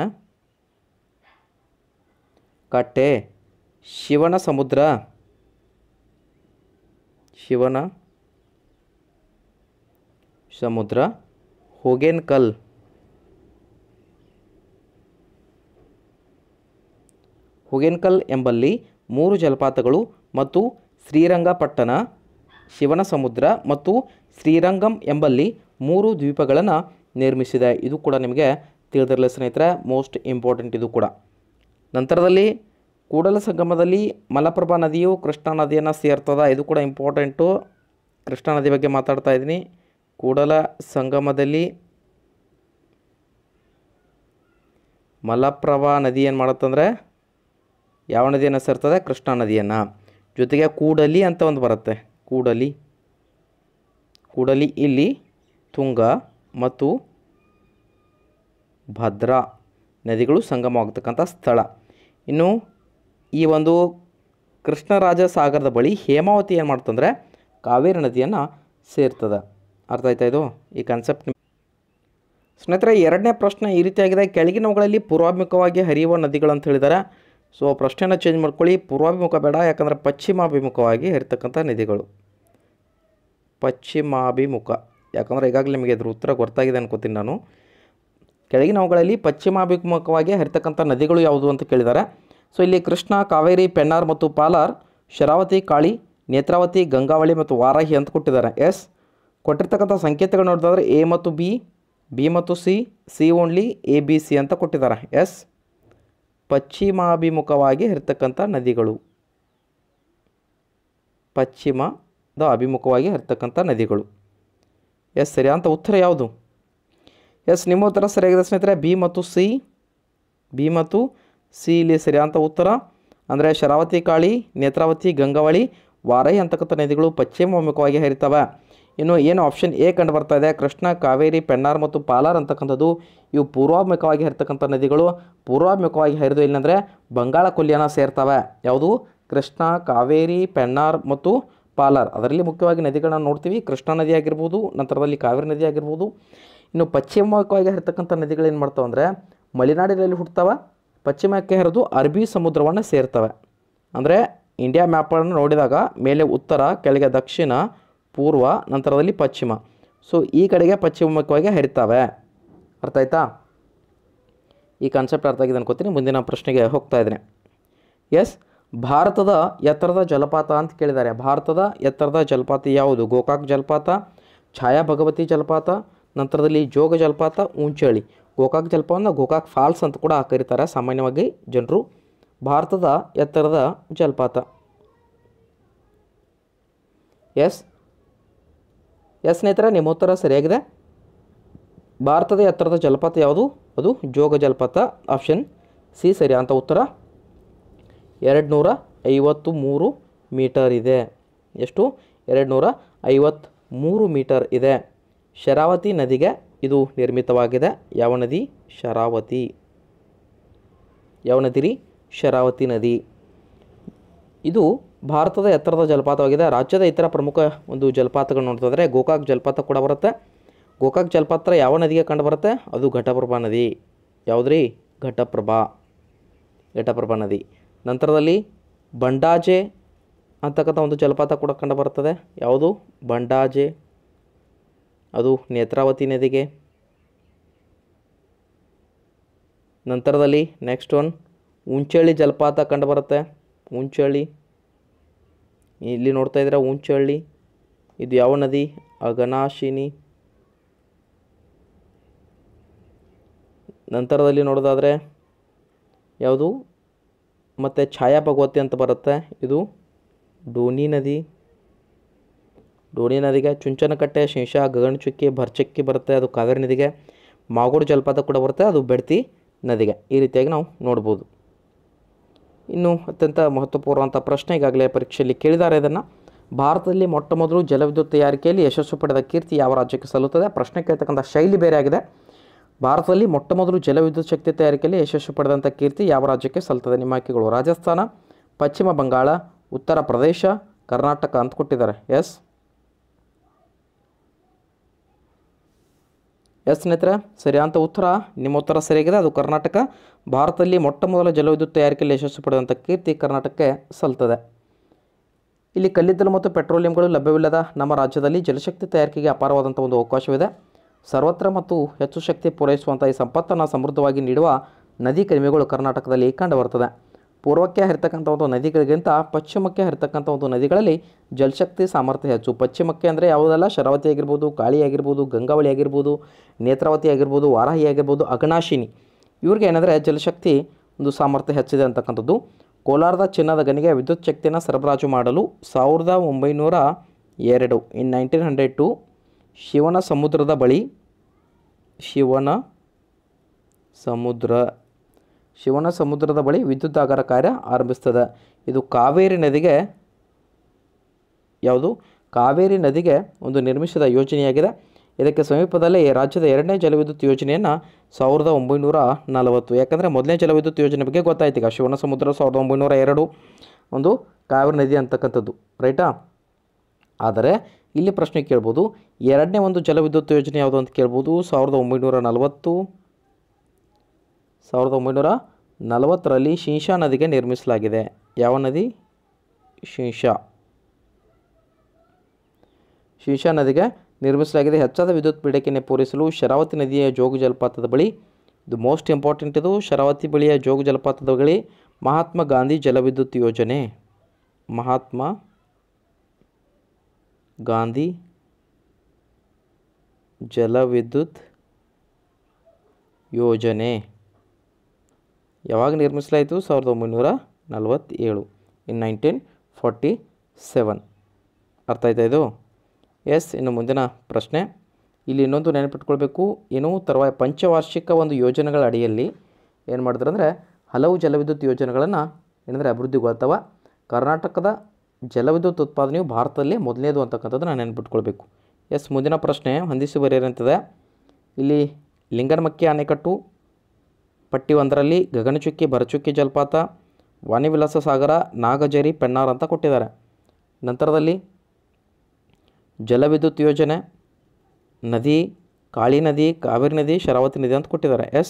ಕಟ್ಟೆ ಶಿವನ ಸಮುದ್ರ ಶಿವನ ಸಮುದ್ರ ಹೋಗೇನ್ಕಲ್ ಹುಗೇನ್ಕಲ್ ಎಂಬಲ್ಲಿ ಮೂರು ಜಲಪಾತಗಳು ಮತ್ತು ಶ್ರೀರಂಗಪಟ್ಟಣ ಶಿವನ ಸಮುದ್ರ ಮತ್ತು ಶ್ರೀರಂಗಂ ಎಂಬಲ್ಲಿ ಮೂರು ದ್ವೀಪಗಳನ್ನು ನಿರ್ಮಿಸಿದೆ ಇದು ಕೂಡ ನಿಮಗೆ ತಿಳಿದಿರಲಿ ಸ್ನೇಹಿತರೆ ಮೋಸ್ಟ್ ಇಂಪಾರ್ಟೆಂಟ್ ಇದು ಕೂಡ ನಂತರದಲ್ಲಿ ಕೂಡಲ ಸಂಗಮದಲ್ಲಿ ಮಲಪ್ರಭಾ ನದಿಯು ಕೃಷ್ಣಾ ನದಿಯನ್ನು ಸೇರ್ತದ ಇದು ಕೂಡ ಇಂಪಾರ್ಟೆಂಟು ಕೃಷ್ಣಾ ನದಿ ಬಗ್ಗೆ ಮಾತಾಡ್ತಾ ಇದ್ದೀನಿ ಕೂಡಲ ಸಂಗಮದಲ್ಲಿ ಮಲಪ್ರಭಾ ನದಿ ಏನು ಮಾಡುತ್ತಂದರೆ ಯಾವ ನದಿಯನ್ನು ಸೇರ್ತದೆ ಕೃಷ್ಣಾ ನದಿಯನ್ನು ಜೊತೆಗೆ ಕೂಡಲಿ ಅಂತ ಒಂದು ಬರುತ್ತೆ ಕೂಡಲಿ ಕೂಡಲಿ ಇಲ್ಲಿ ತುಂಗ ಮತ್ತು ಭದ್ರಾ ನದಿಗಳು ಸಂಗಮವಾಗ್ತಕ್ಕಂಥ ಸ್ಥಳ ಇನ್ನು ಈ ಒಂದು ಕೃಷ್ಣರಾಜ ಸಾಗರದ ಬಳಿ ಹೇಮಾವತಿ ಏನು ಮಾಡ್ತಂದರೆ ಕಾವೇರಿ ನದಿಯನ್ನು ಸೇರ್ತದೆ ಅರ್ಥ ಆಯ್ತಾ ಇದು ಈ ಕಾನ್ಸೆಪ್ಟ್ ಸ್ನೇಹಿತರೆ ಎರಡನೇ ಪ್ರಶ್ನೆ ಈ ರೀತಿಯಾಗಿದೆ ಕೆಳಗಿನವುಗಳಲ್ಲಿ ಪೂರ್ವಾಭಿಮುಖವಾಗಿ ಹರಿಯುವ ನದಿಗಳು ಅಂತ ಹೇಳಿದ್ದಾರೆ ಸೊ ಪ್ರಶ್ನೆನ ಚೇಂಜ್ ಮಾಡ್ಕೊಳ್ಳಿ ಪೂರ್ವಾಭಿಮುಖ ಬೇಡ ಯಾಕಂದರೆ ಪಶ್ಚಿಮಾಭಿಮುಖವಾಗಿ ಹರಿತಕ್ಕಂಥ ನದಿಗಳು ಪಶ್ಚಿಮಾಭಿಮುಖ ಯಾಕಂದರೆ ಈಗಾಗಲೇ ನಿಮಗೆ ಅದ್ರ ಉತ್ತರ ಗೊತ್ತಾಗಿದೆ ಅನ್ಕೋತೀನಿ ನಾನು ಕೆಳಗಿನವುಗಳಲ್ಲಿ ಪಶ್ಚಿಮಾಭಿಮುಖವಾಗಿ ಹರಿತಕ್ಕಂಥ ನದಿಗಳು ಯಾವುದು ಅಂತ ಕೇಳಿದ್ದಾರೆ ಸೊ ಇಲ್ಲಿ ಕೃಷ್ಣ ಕಾವೇರಿ ಪೆನ್ನಾರ್ ಮತ್ತು ಪಾಲಾರ್ ಶರಾವತಿ ಕಾಳಿ ನೇತ್ರಾವತಿ ಗಂಗಾವಳಿ ಮತ್ತು ವಾರಾಹಿ ಅಂತ ಕೊಟ್ಟಿದ್ದಾರೆ ಎಸ್ ಕೊಟ್ಟಿರ್ತಕ್ಕಂಥ ಸಂಕೇತಗಳು ನೋಡಿದ್ರೆ ಎ ಮತ್ತು ಬಿ ಬಿ ಮತ್ತು C C only A B C ಅಂತ ಕೊಟ್ಟಿದ್ದಾರೆ ಎಸ್ ಪಶ್ಚಿಮಾಭಿಮುಖವಾಗಿ ಹರಿತಕ್ಕಂಥ ನದಿಗಳು ಪಶ್ಚಿಮದ ಅಭಿಮುಖವಾಗಿ ಹರಿತಕ್ಕಂಥ ನದಿಗಳು ಎಸ್ ಸರಿ ಅಂತ ಉತ್ತರ ಯಾವುದು ಎಸ್ ನಿಮ್ಮ ಉತ್ತರ ಸರಿಯಾಗಿದೆ ಸ್ನೇಹಿತರೆ ಬಿ ಮತ್ತು ಸಿ ಬಿ ಮತ್ತು ಸಿ ಇಲ್ಲಿ ಸರಿಯಾದಂಥ ಉತ್ತರ ಅಂದರೆ ಶರಾವತಿ ಕಾಳಿ ನೇತ್ರಾವತಿ ಗಂಗಾವಳಿ ವಾರೈ ಅಂತಕ್ಕಂಥ ನದಿಗಳು ಪಶ್ಚಿಮಾಭಿಮುಖವಾಗಿ ಹರಿತವೆ ಇನ್ನು ಏನು ಆಪ್ಷನ್ ಎ ಕಂಡು ಬರ್ತಾ ಇದೆ ಕೃಷ್ಣ ಕಾವೇರಿ ಪೆಣ್ಣಾರ್ ಮತ್ತು ಪಾಲಾರ್ ಅಂತಕ್ಕಂಥದ್ದು ಇವು ಪೂರ್ವಾಭಿಮುಖವಾಗಿ ಹರಿತಕ್ಕಂಥ ನದಿಗಳು ಪೂರ್ವಾಭಿಮುಖವಾಗಿ ಹರಿದು ಇಲ್ಲಂದರೆ ಬಂಗಾಳ ಕೊಲ್ಲಿಯನ್ನು ಸೇರ್ತವೆ ಯಾವುದು ಕೃಷ್ಣ ಕಾವೇರಿ ಪೆಣ್ಣಾರ್ ಮತ್ತು ಪಾಲಾರ್ ಅದರಲ್ಲಿ ಮುಖ್ಯವಾಗಿ ನದಿಗಳನ್ನ ನೋಡ್ತೀವಿ ಕೃಷ್ಣಾ ನದಿ ಆಗಿರ್ಬೋದು ನಂತರದಲ್ಲಿ ಕಾವೇರಿ ನದಿ ಆಗಿರ್ಬೋದು ಇನ್ನು ಪಶ್ಚಿಮವಾಗಿ ಹರಿತಕ್ಕಂಥ ನದಿಗಳು ಏನು ಮಾಡ್ತಾವೆ ಅಂದರೆ ಮಲೆನಾಡಿನಲ್ಲಿ ಹುಟ್ಟುತ್ತವೆ ಪಶ್ಚಿಮಕ್ಕೆ ಹರಿದು ಅರಬ್ಬಿ ಸಮುದ್ರವನ್ನು ಸೇರ್ತವೆ ಅಂದರೆ ಇಂಡಿಯಾ ಮ್ಯಾಪನ್ನು ನೋಡಿದಾಗ ಮೇಲೆ ಉತ್ತರ ಕೆಳಗೆ ದಕ್ಷಿಣ ಪೂರ್ವ ನಂತರದಲ್ಲಿ ಪಶ್ಚಿಮ ಸೊ ಈ ಕಡೆಗೆ ಪಶ್ಚಿಮಮುಖವಾಗಿ ಹರಿತವೆ ಅರ್ಥ ಆಯ್ತಾ ಈ ಕಾನ್ಸೆಪ್ಟ್ ಅರ್ಥ ಆಗಿದೆ ಅನ್ಕೋತೀನಿ ಮುಂದಿನ ಪ್ರಶ್ನೆಗೆ ಹೋಗ್ತಾ ಇದ್ದೇನೆ ಎಸ್ ಭಾರತದ ಎತ್ತರದ ಜಲಪಾತ ಅಂತ ಕೇಳಿದ್ದಾರೆ ಭಾರತದ ಎತ್ತರದ ಜಲಪಾತ ಯಾವುದು ಗೋಕಾಕ್ ಜಲಪಾತ ಛಾಯಾ ಭಗವತಿ ಜಲಪಾತ ನಂತರದಲ್ಲಿ ಜೋಗ ಜಲಪಾತ ಉಂಚಳಿ ಗೋಕಾಕ್ ಜಲಪಾತನ ಗೋಕಾಕ್ ಫಾಲ್ಸ್ ಅಂತ ಕೂಡ ಕರೀತಾರೆ ಸಾಮಾನ್ಯವಾಗಿ ಜನರು ಭಾರತದ ಎತ್ತರದ ಜಲಪಾತ ಎಸ್ ಎಸ್ ಸ್ನೇಹಿತರೆ ನಿಮ್ಮ ಉತ್ತರ ಸರಿಯಾಗಿದೆ ಭಾರತದ ಎತ್ತರದ ಜಲಪಾತ ಯಾವುದು ಅದು ಜೋಗ ಜಲಪಾತ ಆಪ್ಷನ್ ಸಿ ಸರಿ ಅಂತ ಉತ್ತರ ಎರಡು ನೂರ ಐವತ್ತು ಮೂರು ಮೀಟರ್ ಇದೆ ಎಷ್ಟು ಎರಡು ನೂರ ಐವತ್ತ್ಮೂರು ಮೀಟರ್ ಇದೆ ಶರಾವತಿ ನದಿಗೆ ಇದು ನಿರ್ಮಿತವಾಗಿದೆ ಯಾವ ನದಿ ಶರಾವತಿ ಯಾವ ನದಿ ರೀ ಶರಾವತಿ ನದಿ ಇದು ಭಾರತದ ಎತ್ತರದ ಜಲಪಾತವಾಗಿದೆ ರಾಜ್ಯದ ಇತರ ಪ್ರಮುಖ ಒಂದು ಜಲಪಾತಗಳು ನೋಡ್ತಿದ್ರೆ ಗೋಕಾಕ್ ಜಲಪಾತ ಕೂಡ ಬರುತ್ತೆ ಗೋಕಾಕ್ ಜಲಪಾತ ಯಾವ ನದಿಗೆ ಕಂಡು ಬರುತ್ತೆ ಅದು ಘಟಪ್ರಭಾ ನದಿ ಯಾವುದ್ರಿ ಘಟಪ್ರಭಾ ಘಟಪ್ರಭಾ ನದಿ ನಂತರದಲ್ಲಿ ಬಂಡಾಜೆ ಅಂತಕ್ಕಂಥ ಒಂದು ಜಲಪಾತ ಕೂಡ ಕಂಡು ಬರ್ತದೆ ಯಾವುದು ಬಂಡಾಜೆ ಅದು ನೇತ್ರಾವತಿ ನದಿಗೆ ನಂತರದಲ್ಲಿ ನೆಕ್ಸ್ಟ್ ಒನ್ ಉಂಚಳ್ಳಿ ಜಲಪಾತ ಕಂಡು ಬರುತ್ತೆ ಉಂಚಳ್ಳಿ ಇಲ್ಲಿ ನೋಡ್ತಾ ಇದ್ದೀರಾ ಉಂಚಳ್ಳಿ ಇದು ಯಾವ ನದಿ ಅಘನಾಶಿನಿ ನಂತರದಲ್ಲಿ ನೋಡೋದಾದರೆ ಯಾವುದು ಮತ್ತು ಛಾಯಾ ಭಗವತಿ ಅಂತ ಬರುತ್ತೆ ಇದು ಡೋನಿ ನದಿ ಡೋನಿ ನದಿಗೆ ಚುಂಚನಕಟ್ಟೆ ಶಿಂಷಾ ಗಗನಚುಕ್ಕಿ ಭರ್ಚಕ್ಕಿ ಬರುತ್ತೆ ಅದು ಕಾವೇರಿ ನದಿಗೆ ಮಾಗೋಡು ಜಲಪಾತ ಕೂಡ ಬರುತ್ತೆ ಅದು ಬೆಡ್ತಿ ನದಿಗೆ ಈ ರೀತಿಯಾಗಿ ನಾವು ನೋಡ್ಬೋದು ಇನ್ನು ಅತ್ಯಂತ ಮಹತ್ವಪೂರ್ಣವಂಥ ಪ್ರಶ್ನೆ ಈಗಾಗಲೇ ಪರೀಕ್ಷೆಯಲ್ಲಿ ಕೇಳಿದ್ದಾರೆ ಇದನ್ನು ಭಾರತದಲ್ಲಿ ಮೊಟ್ಟ ಮೊದಲು ಜಲವಿದ್ಯುತ್ ತಯಾರಿಕೆಯಲ್ಲಿ ಯಶಸ್ಸು ಪಡೆದ ಕೀರ್ತಿ ಯಾವ ರಾಜ್ಯಕ್ಕೆ ಸಲ್ಲುತ್ತದೆ ಪ್ರಶ್ನೆ ಕೇಳ್ತಕ್ಕಂಥ ಶೈಲಿ ಬೇರೆ ಆಗಿದೆ ಭಾರತದಲ್ಲಿ ಮೊಟ್ಟ ಮೊದಲು ಜಲವಿದ್ಯುತ್ ಶಕ್ತಿ ತಯಾರಿಕೆಯಲ್ಲಿ ಯಶಸ್ಸು ಪಡೆದಂಥ ಕೀರ್ತಿ ಯಾವ ರಾಜ್ಯಕ್ಕೆ ಸಲ್ತದೆ ನಿಮ್ಮ ಆಯ್ಕೆಗಳು ರಾಜಸ್ಥಾನ ಪಶ್ಚಿಮ ಬಂಗಾಳ ಉತ್ತರ ಪ್ರದೇಶ ಕರ್ನಾಟಕ ಅಂತ ಕೊಟ್ಟಿದ್ದಾರೆ ಎಸ್ ಎಸ್ ಸ್ನೇಹಿತರೆ ಸರಿಯಾದಂಥ ಉತ್ತರ ನಿಮ್ಮ ಉತ್ತರ ಸರಿಯಾಗಿದೆ ಅದು ಕರ್ನಾಟಕ ಭಾರತದಲ್ಲಿ ಮೊಟ್ಟ ಮೊದಲ ಜಲವಿದ್ಯುತ್ ತಯಾರಿಕೆಯಲ್ಲಿ ಯಶಸ್ಸು ಪಡೆದಂಥ ಕೀರ್ತಿ ಕರ್ನಾಟಕಕ್ಕೆ ಸಲ್ತದೆ ಇಲ್ಲಿ ಕಲ್ಲಿದ್ದಲು ಮತ್ತು ಪೆಟ್ರೋಲಿಯಂಗಳು ಲಭ್ಯವಿಲ್ಲದ ನಮ್ಮ ರಾಜ್ಯದಲ್ಲಿ ಜಲಶಕ್ತಿ ತಯಾರಿಕೆಗೆ ಅಪಾರವಾದಂಥ ಒಂದು ಅವಕಾಶವಿದೆ ಸರ್ವತ್ರ ಮತ್ತು ಹೆಚ್ಚು ಶಕ್ತಿ ಪೂರೈಸುವಂಥ ಈ ಸಂಪತ್ತನ್ನು ಸಮೃದ್ಧವಾಗಿ ನೀಡುವ ನದಿ ಕಣಿವೆಗಳು ಕರ್ನಾಟಕದಲ್ಲಿ ಕಂಡುಬರ್ತದೆ ಪೂರ್ವಕ್ಕೆ ಹರಿತಕ್ಕಂಥ ಒಂದು ನದಿಗಳಿಗಿಂತ ಪಶ್ಚಿಮಕ್ಕೆ ಹರಿತಕ್ಕಂಥ ಒಂದು ನದಿಗಳಲ್ಲಿ ಜಲಶಕ್ತಿ ಸಾಮರ್ಥ್ಯ ಹೆಚ್ಚು ಪಶ್ಚಿಮಕ್ಕೆ ಅಂದರೆ ಯಾವುದೆಲ್ಲ ಶರಾವತಿ ಆಗಿರ್ಬೋದು ಕಾಳಿ ಆಗಿರ್ಬೋದು ಗಂಗಾವಳಿ ಆಗಿರ್ಬೋದು ನೇತ್ರಾವತಿ ಆಗಿರ್ಬೋದು ವಾರಾಹಿ ಆಗಿರ್ಬೋದು ಅಘನಾಶಿನಿ ಇವ್ರಿಗೆ ಏನಂದರೆ ಜಲಶಕ್ತಿ ಒಂದು ಸಾಮರ್ಥ್ಯ ಹೆಚ್ಚಿದೆ ಅಂತಕ್ಕಂಥದ್ದು ಕೋಲಾರದ ಚಿನ್ನದ ಗಣಿಗೆ ವಿದ್ಯುತ್ ಶಕ್ತಿಯನ್ನು ಸರಬರಾಜು ಮಾಡಲು ಸಾವಿರದ ಒಂಬೈನೂರ ಎರಡು ಇನ್ ನೈನ್ಟೀನ್ ಹಂಡ್ರೆಡ್ ಟು ಶಿವನ ಸಮುದ್ರದ ಬಳಿ ಶಿವನ ಸಮುದ್ರ ಶಿವನ ಸಮುದ್ರದ ಬಳಿ ವಿದ್ಯುದಾಗಾರ ಕಾರ್ಯ ಆರಂಭಿಸ್ತದೆ ಇದು ಕಾವೇರಿ ನದಿಗೆ ಯಾವುದು ಕಾವೇರಿ ನದಿಗೆ ಒಂದು ನಿರ್ಮಿಸಿದ ಯೋಜನೆಯಾಗಿದೆ ಇದಕ್ಕೆ ಸಮೀಪದಲ್ಲೇ ಈ ರಾಜ್ಯದ ಎರಡನೇ ಜಲವಿದ್ಯುತ್ ಯೋಜನೆಯನ್ನು ಸಾವಿರದ ಒಂಬೈನೂರ ನಲವತ್ತು ಯಾಕಂದರೆ ಮೊದಲನೇ ಜಲವಿದ್ಯುತ್ ಯೋಜನೆ ಬಗ್ಗೆ ಗೊತ್ತಾಯ್ತು ಈಗ ಶಿವನ ಸಮುದ್ರ ಸಾವಿರದ ಒಂಬೈನೂರ ಎರಡು ಒಂದು ಕಾವೇರಿ ನದಿ ಅಂತಕ್ಕಂಥದ್ದು ರೈಟಾ ಆದರೆ ಇಲ್ಲಿ ಪ್ರಶ್ನೆ ಕೇಳ್ಬೋದು ಎರಡನೇ ಒಂದು ಜಲವಿದ್ಯುತ್ ಯೋಜನೆ ಯಾವುದು ಅಂತ ಕೇಳ್ಬೋದು ಸಾವಿರದ ಒಂಬೈನೂರ ನಲವತ್ತು ಸಾವಿರದ ಒಂಬೈನೂರ ನಲವತ್ತರಲ್ಲಿ ಶಿಂಷಾ ನದಿಗೆ ನಿರ್ಮಿಸಲಾಗಿದೆ ಯಾವ ನದಿ ಶಿಂಷಾ ಶಿಂಷಾ ನದಿಗೆ ನಿರ್ಮಿಸಲಾಗಿದೆ ಹೆಚ್ಚಾದ ವಿದ್ಯುತ್ ಬೇಡಿಕೆಯನ್ನು ಪೂರೈಸಲು ಶರಾವತಿ ನದಿಯ ಜೋಗು ಜಲಪಾತದ ಬಳಿ ಇದು ಮೋಸ್ಟ್ ಇಂಪಾರ್ಟೆಂಟ್ ಇದು ಶರಾವತಿ ಬಳಿಯ ಜೋಗು ಜಲಪಾತದ ಬಳಿ ಮಹಾತ್ಮ ಗಾಂಧಿ ಜಲವಿದ್ಯುತ್ ಯೋಜನೆ ಮಹಾತ್ಮ ಗಾಂಧಿ ಜಲವಿದ್ಯುತ್ ಯೋಜನೆ ಯಾವಾಗ ನಿರ್ಮಿಸಲಾಯಿತು ಸಾವಿರದ ಒಂಬೈನೂರ ನಲವತ್ತೇಳು ಇನ್ ನೈನ್ಟೀನ್ ಫಾರ್ಟಿ ಸೆವೆನ್ ಅರ್ಥ ಆಯ್ತಾ ಇದು ಎಸ್ ಇನ್ನು ಮುಂದಿನ ಪ್ರಶ್ನೆ ಇಲ್ಲಿ ಇನ್ನೊಂದು ನೆನಪಿಟ್ಕೊಳ್ಬೇಕು ಏನು ತರುವಾಯ ಪಂಚವಾರ್ಷಿಕ ಒಂದು ಯೋಜನೆಗಳ ಅಡಿಯಲ್ಲಿ ಏನು ಮಾಡಿದ್ರು ಅಂದರೆ ಹಲವು ಜಲವಿದ್ಯುತ್ ಯೋಜನೆಗಳನ್ನು ಏನಂದರೆ ಅಭಿವೃದ್ಧಿಗೊಳ್ತವ ಕರ್ನಾಟಕದ ಜಲವಿದ್ಯುತ್ ಉತ್ಪಾದನೆಯು ಭಾರತದಲ್ಲೇ ಮೊದಲನೇದು ಅಂತಕ್ಕಂಥದ್ದು ನಾನು ನೆನಪಿಟ್ಕೊಳ್ಬೇಕು ಎಸ್ ಮುಂದಿನ ಪ್ರಶ್ನೆ ಹೊಂದಿಸಿ ಬರೆಯರಂತಿದೆ ಇಲ್ಲಿ ಲಿಂಗನಮಕ್ಕಿ ಅಣೆಕಟ್ಟು ಪಟ್ಟಿ ಒಂದರಲ್ಲಿ ಗಗನಚುಕ್ಕಿ ಭರಚುಕ್ಕಿ ಜಲಪಾತ ವಾಣಿವಿಲಾಸ ಸಾಗರ ನಾಗಜರಿ ಪೆಣ್ಣಾರ್ ಅಂತ ಕೊಟ್ಟಿದ್ದಾರೆ ನಂತರದಲ್ಲಿ ಜಲವಿದ್ಯುತ್ ಯೋಜನೆ ನದಿ ಕಾಳಿ ನದಿ ಕಾವೇರಿ ನದಿ ಶರಾವತಿ ನದಿ ಅಂತ ಕೊಟ್ಟಿದ್ದಾರೆ ಎಸ್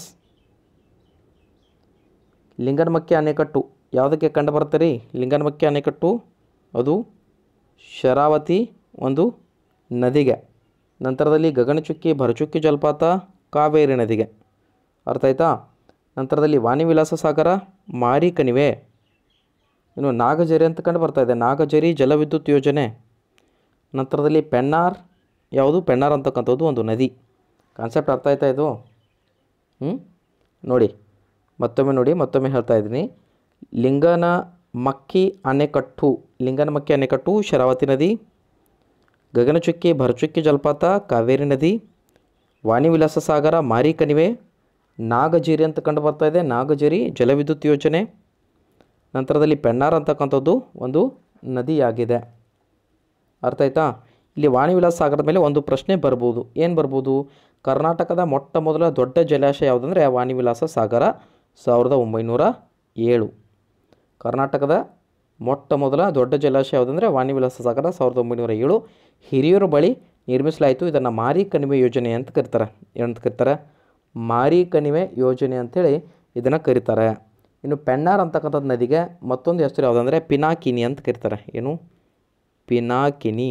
ಲಿಂಗನಮಕ್ಕಿ ಅಣೆಕಟ್ಟು ಯಾವುದಕ್ಕೆ ಕಂಡು ಬರುತ್ತೆ ರೀ ಲಿಂಗನಮಕ್ಕಿ ಅಣೆಕಟ್ಟು ಅದು ಶರಾವತಿ ಒಂದು ನದಿಗೆ ನಂತರದಲ್ಲಿ ಗಗನಚುಕ್ಕಿ ಭರಚುಕ್ಕಿ ಜಲಪಾತ ಕಾವೇರಿ ನದಿಗೆ ಅರ್ಥ ಆಯ್ತಾ ನಂತರದಲ್ಲಿ ವಾಣಿವಿಲಾಸ ಸಾಗರ ಮಾರಿ ಕಣಿವೆ ಇನ್ನು ನಾಗಜರಿ ಅಂತ ಕಂಡು ಬರ್ತಾ ಇದೆ ನಾಗಜರಿ ಜಲವಿದ್ಯುತ್ ಯೋಜನೆ ನಂತರದಲ್ಲಿ ಪೆನ್ನಾರ್ ಯಾವುದು ಪೆನ್ನಾರ್ ಅಂತಕ್ಕಂಥದ್ದು ಒಂದು ನದಿ ಕಾನ್ಸೆಪ್ಟ್ ಅರ್ಥ ಆಯ್ತಾ ಇದು ಹ್ಞೂ ನೋಡಿ ಮತ್ತೊಮ್ಮೆ ನೋಡಿ ಮತ್ತೊಮ್ಮೆ ಹೇಳ್ತಾ ಇದ್ದೀನಿ ಲಿಂಗನ ಮಕ್ಕಿ ಅಣೆಕಟ್ಟು ಲಿಂಗನ ಮಕ್ಕಿ ಅಣೆಕಟ್ಟು ಶರಾವತಿ ನದಿ ಗಗನಚುಕ್ಕಿ ಭರಚುಕ್ಕಿ ಜಲಪಾತ ಕಾವೇರಿ ನದಿ ವಾಣಿವಿಲಾಸ ಸಾಗರ ಮಾರಿ ಕಣಿವೆ ನಾಗಜಿರಿ ಅಂತ ಕಂಡು ಬರ್ತಾ ಇದೆ ನಾಗಜಿರಿ ಜಲವಿದ್ಯುತ್ ಯೋಜನೆ ನಂತರದಲ್ಲಿ ಪೆಣ್ಣಾರ್ ಅಂತಕ್ಕಂಥದ್ದು ಒಂದು ನದಿಯಾಗಿದೆ ಅರ್ಥ ಆಯ್ತಾ ಇಲ್ಲಿ ವಾಣಿವಿಲಾಸ ಸಾಗರದ ಮೇಲೆ ಒಂದು ಪ್ರಶ್ನೆ ಬರ್ಬೋದು ಏನು ಬರ್ಬೋದು ಕರ್ನಾಟಕದ ಮೊಟ್ಟ ಮೊದಲ ದೊಡ್ಡ ಜಲಾಶಯ ಯಾವುದಂದರೆ ವಾಣಿವಿಲಾಸ ಸಾಗರ ಸಾವಿರದ ಒಂಬೈನೂರ ಏಳು ಕರ್ನಾಟಕದ ಮೊಟ್ಟ ಮೊದಲ ದೊಡ್ಡ ಜಲಾಶಯ ಯಾವುದಂದರೆ ವಾಣಿವಿಲಾಸ ಸಾಗರ ಸಾವಿರದ ಒಂಬೈನೂರ ಏಳು ಹಿರಿಯೂರು ಬಳಿ ನಿರ್ಮಿಸಲಾಯಿತು ಇದನ್ನು ಮಾರಿ ಕಣಿವೆ ಯೋಜನೆ ಅಂತ ಕರೀತಾರೆ ಏನಂತ ಕರೀತಾರೆ ಮಾರಿ ಕಣಿವೆ ಯೋಜನೆ ಅಂಥೇಳಿ ಇದನ್ನು ಕರೀತಾರೆ ಇನ್ನು ಪೆಣ್ಣಾರ್ ಅಂತಕ್ಕಂಥದ್ದು ನದಿಗೆ ಮತ್ತೊಂದು ಹೆಸರು ಯಾವುದಂದರೆ ಪಿನಾಕಿನಿ ಅಂತ ಕರೀತಾರೆ ಏನು ಪಿನಾಕಿನಿ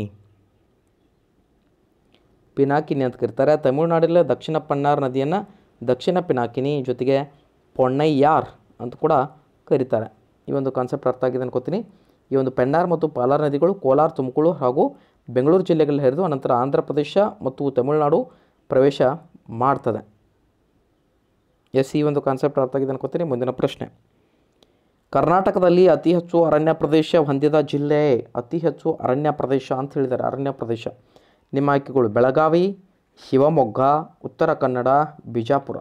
ಪಿನಾಕಿನಿ ಅಂತ ಕರೀತಾರೆ ತಮಿಳುನಾಡಿನ ದಕ್ಷಿಣ ಪನ್ನಾರ್ ನದಿಯನ್ನು ದಕ್ಷಿಣ ಪಿನಾಕಿನಿ ಜೊತೆಗೆ ಪೊಣ್ಣಯ್ಯಾರ್ ಅಂತ ಕೂಡ ಕರೀತಾರೆ ಈ ಒಂದು ಕಾನ್ಸೆಪ್ಟ್ ಅರ್ಥ ಆಗಿದೆ ಅನ್ಕೋತೀನಿ ಈ ಒಂದು ಪೆಣ್ಣಾರ್ ಮತ್ತು ಪಾಲಾರ್ ನದಿಗಳು ಕೋಲಾರ ತುಮಕೂರು ಹಾಗೂ ಬೆಂಗಳೂರು ಜಿಲ್ಲೆಗಳಲ್ಲಿ ಹರಿದು ಅನಂತರ ಆಂಧ್ರ ಪ್ರದೇಶ ಮತ್ತು ತಮಿಳುನಾಡು ಪ್ರವೇಶ ಮಾಡ್ತದೆ ಎಸ್ ಈ ಒಂದು ಕಾನ್ಸೆಪ್ಟ್ ಅರ್ಥ ಆಗಿದೆ ಅನ್ಕೋತೀನಿ ಮುಂದಿನ ಪ್ರಶ್ನೆ ಕರ್ನಾಟಕದಲ್ಲಿ ಅತಿ ಹೆಚ್ಚು ಅರಣ್ಯ ಪ್ರದೇಶ ಹೊಂದಿದ ಜಿಲ್ಲೆ ಅತಿ ಹೆಚ್ಚು ಅರಣ್ಯ ಪ್ರದೇಶ ಅಂತ ಹೇಳಿದ್ದಾರೆ ಅರಣ್ಯ ಪ್ರದೇಶ ನಿಮ್ಮ ಆಯ್ಕೆಗಳು ಬೆಳಗಾವಿ ಶಿವಮೊಗ್ಗ ಉತ್ತರ ಕನ್ನಡ ಬಿಜಾಪುರ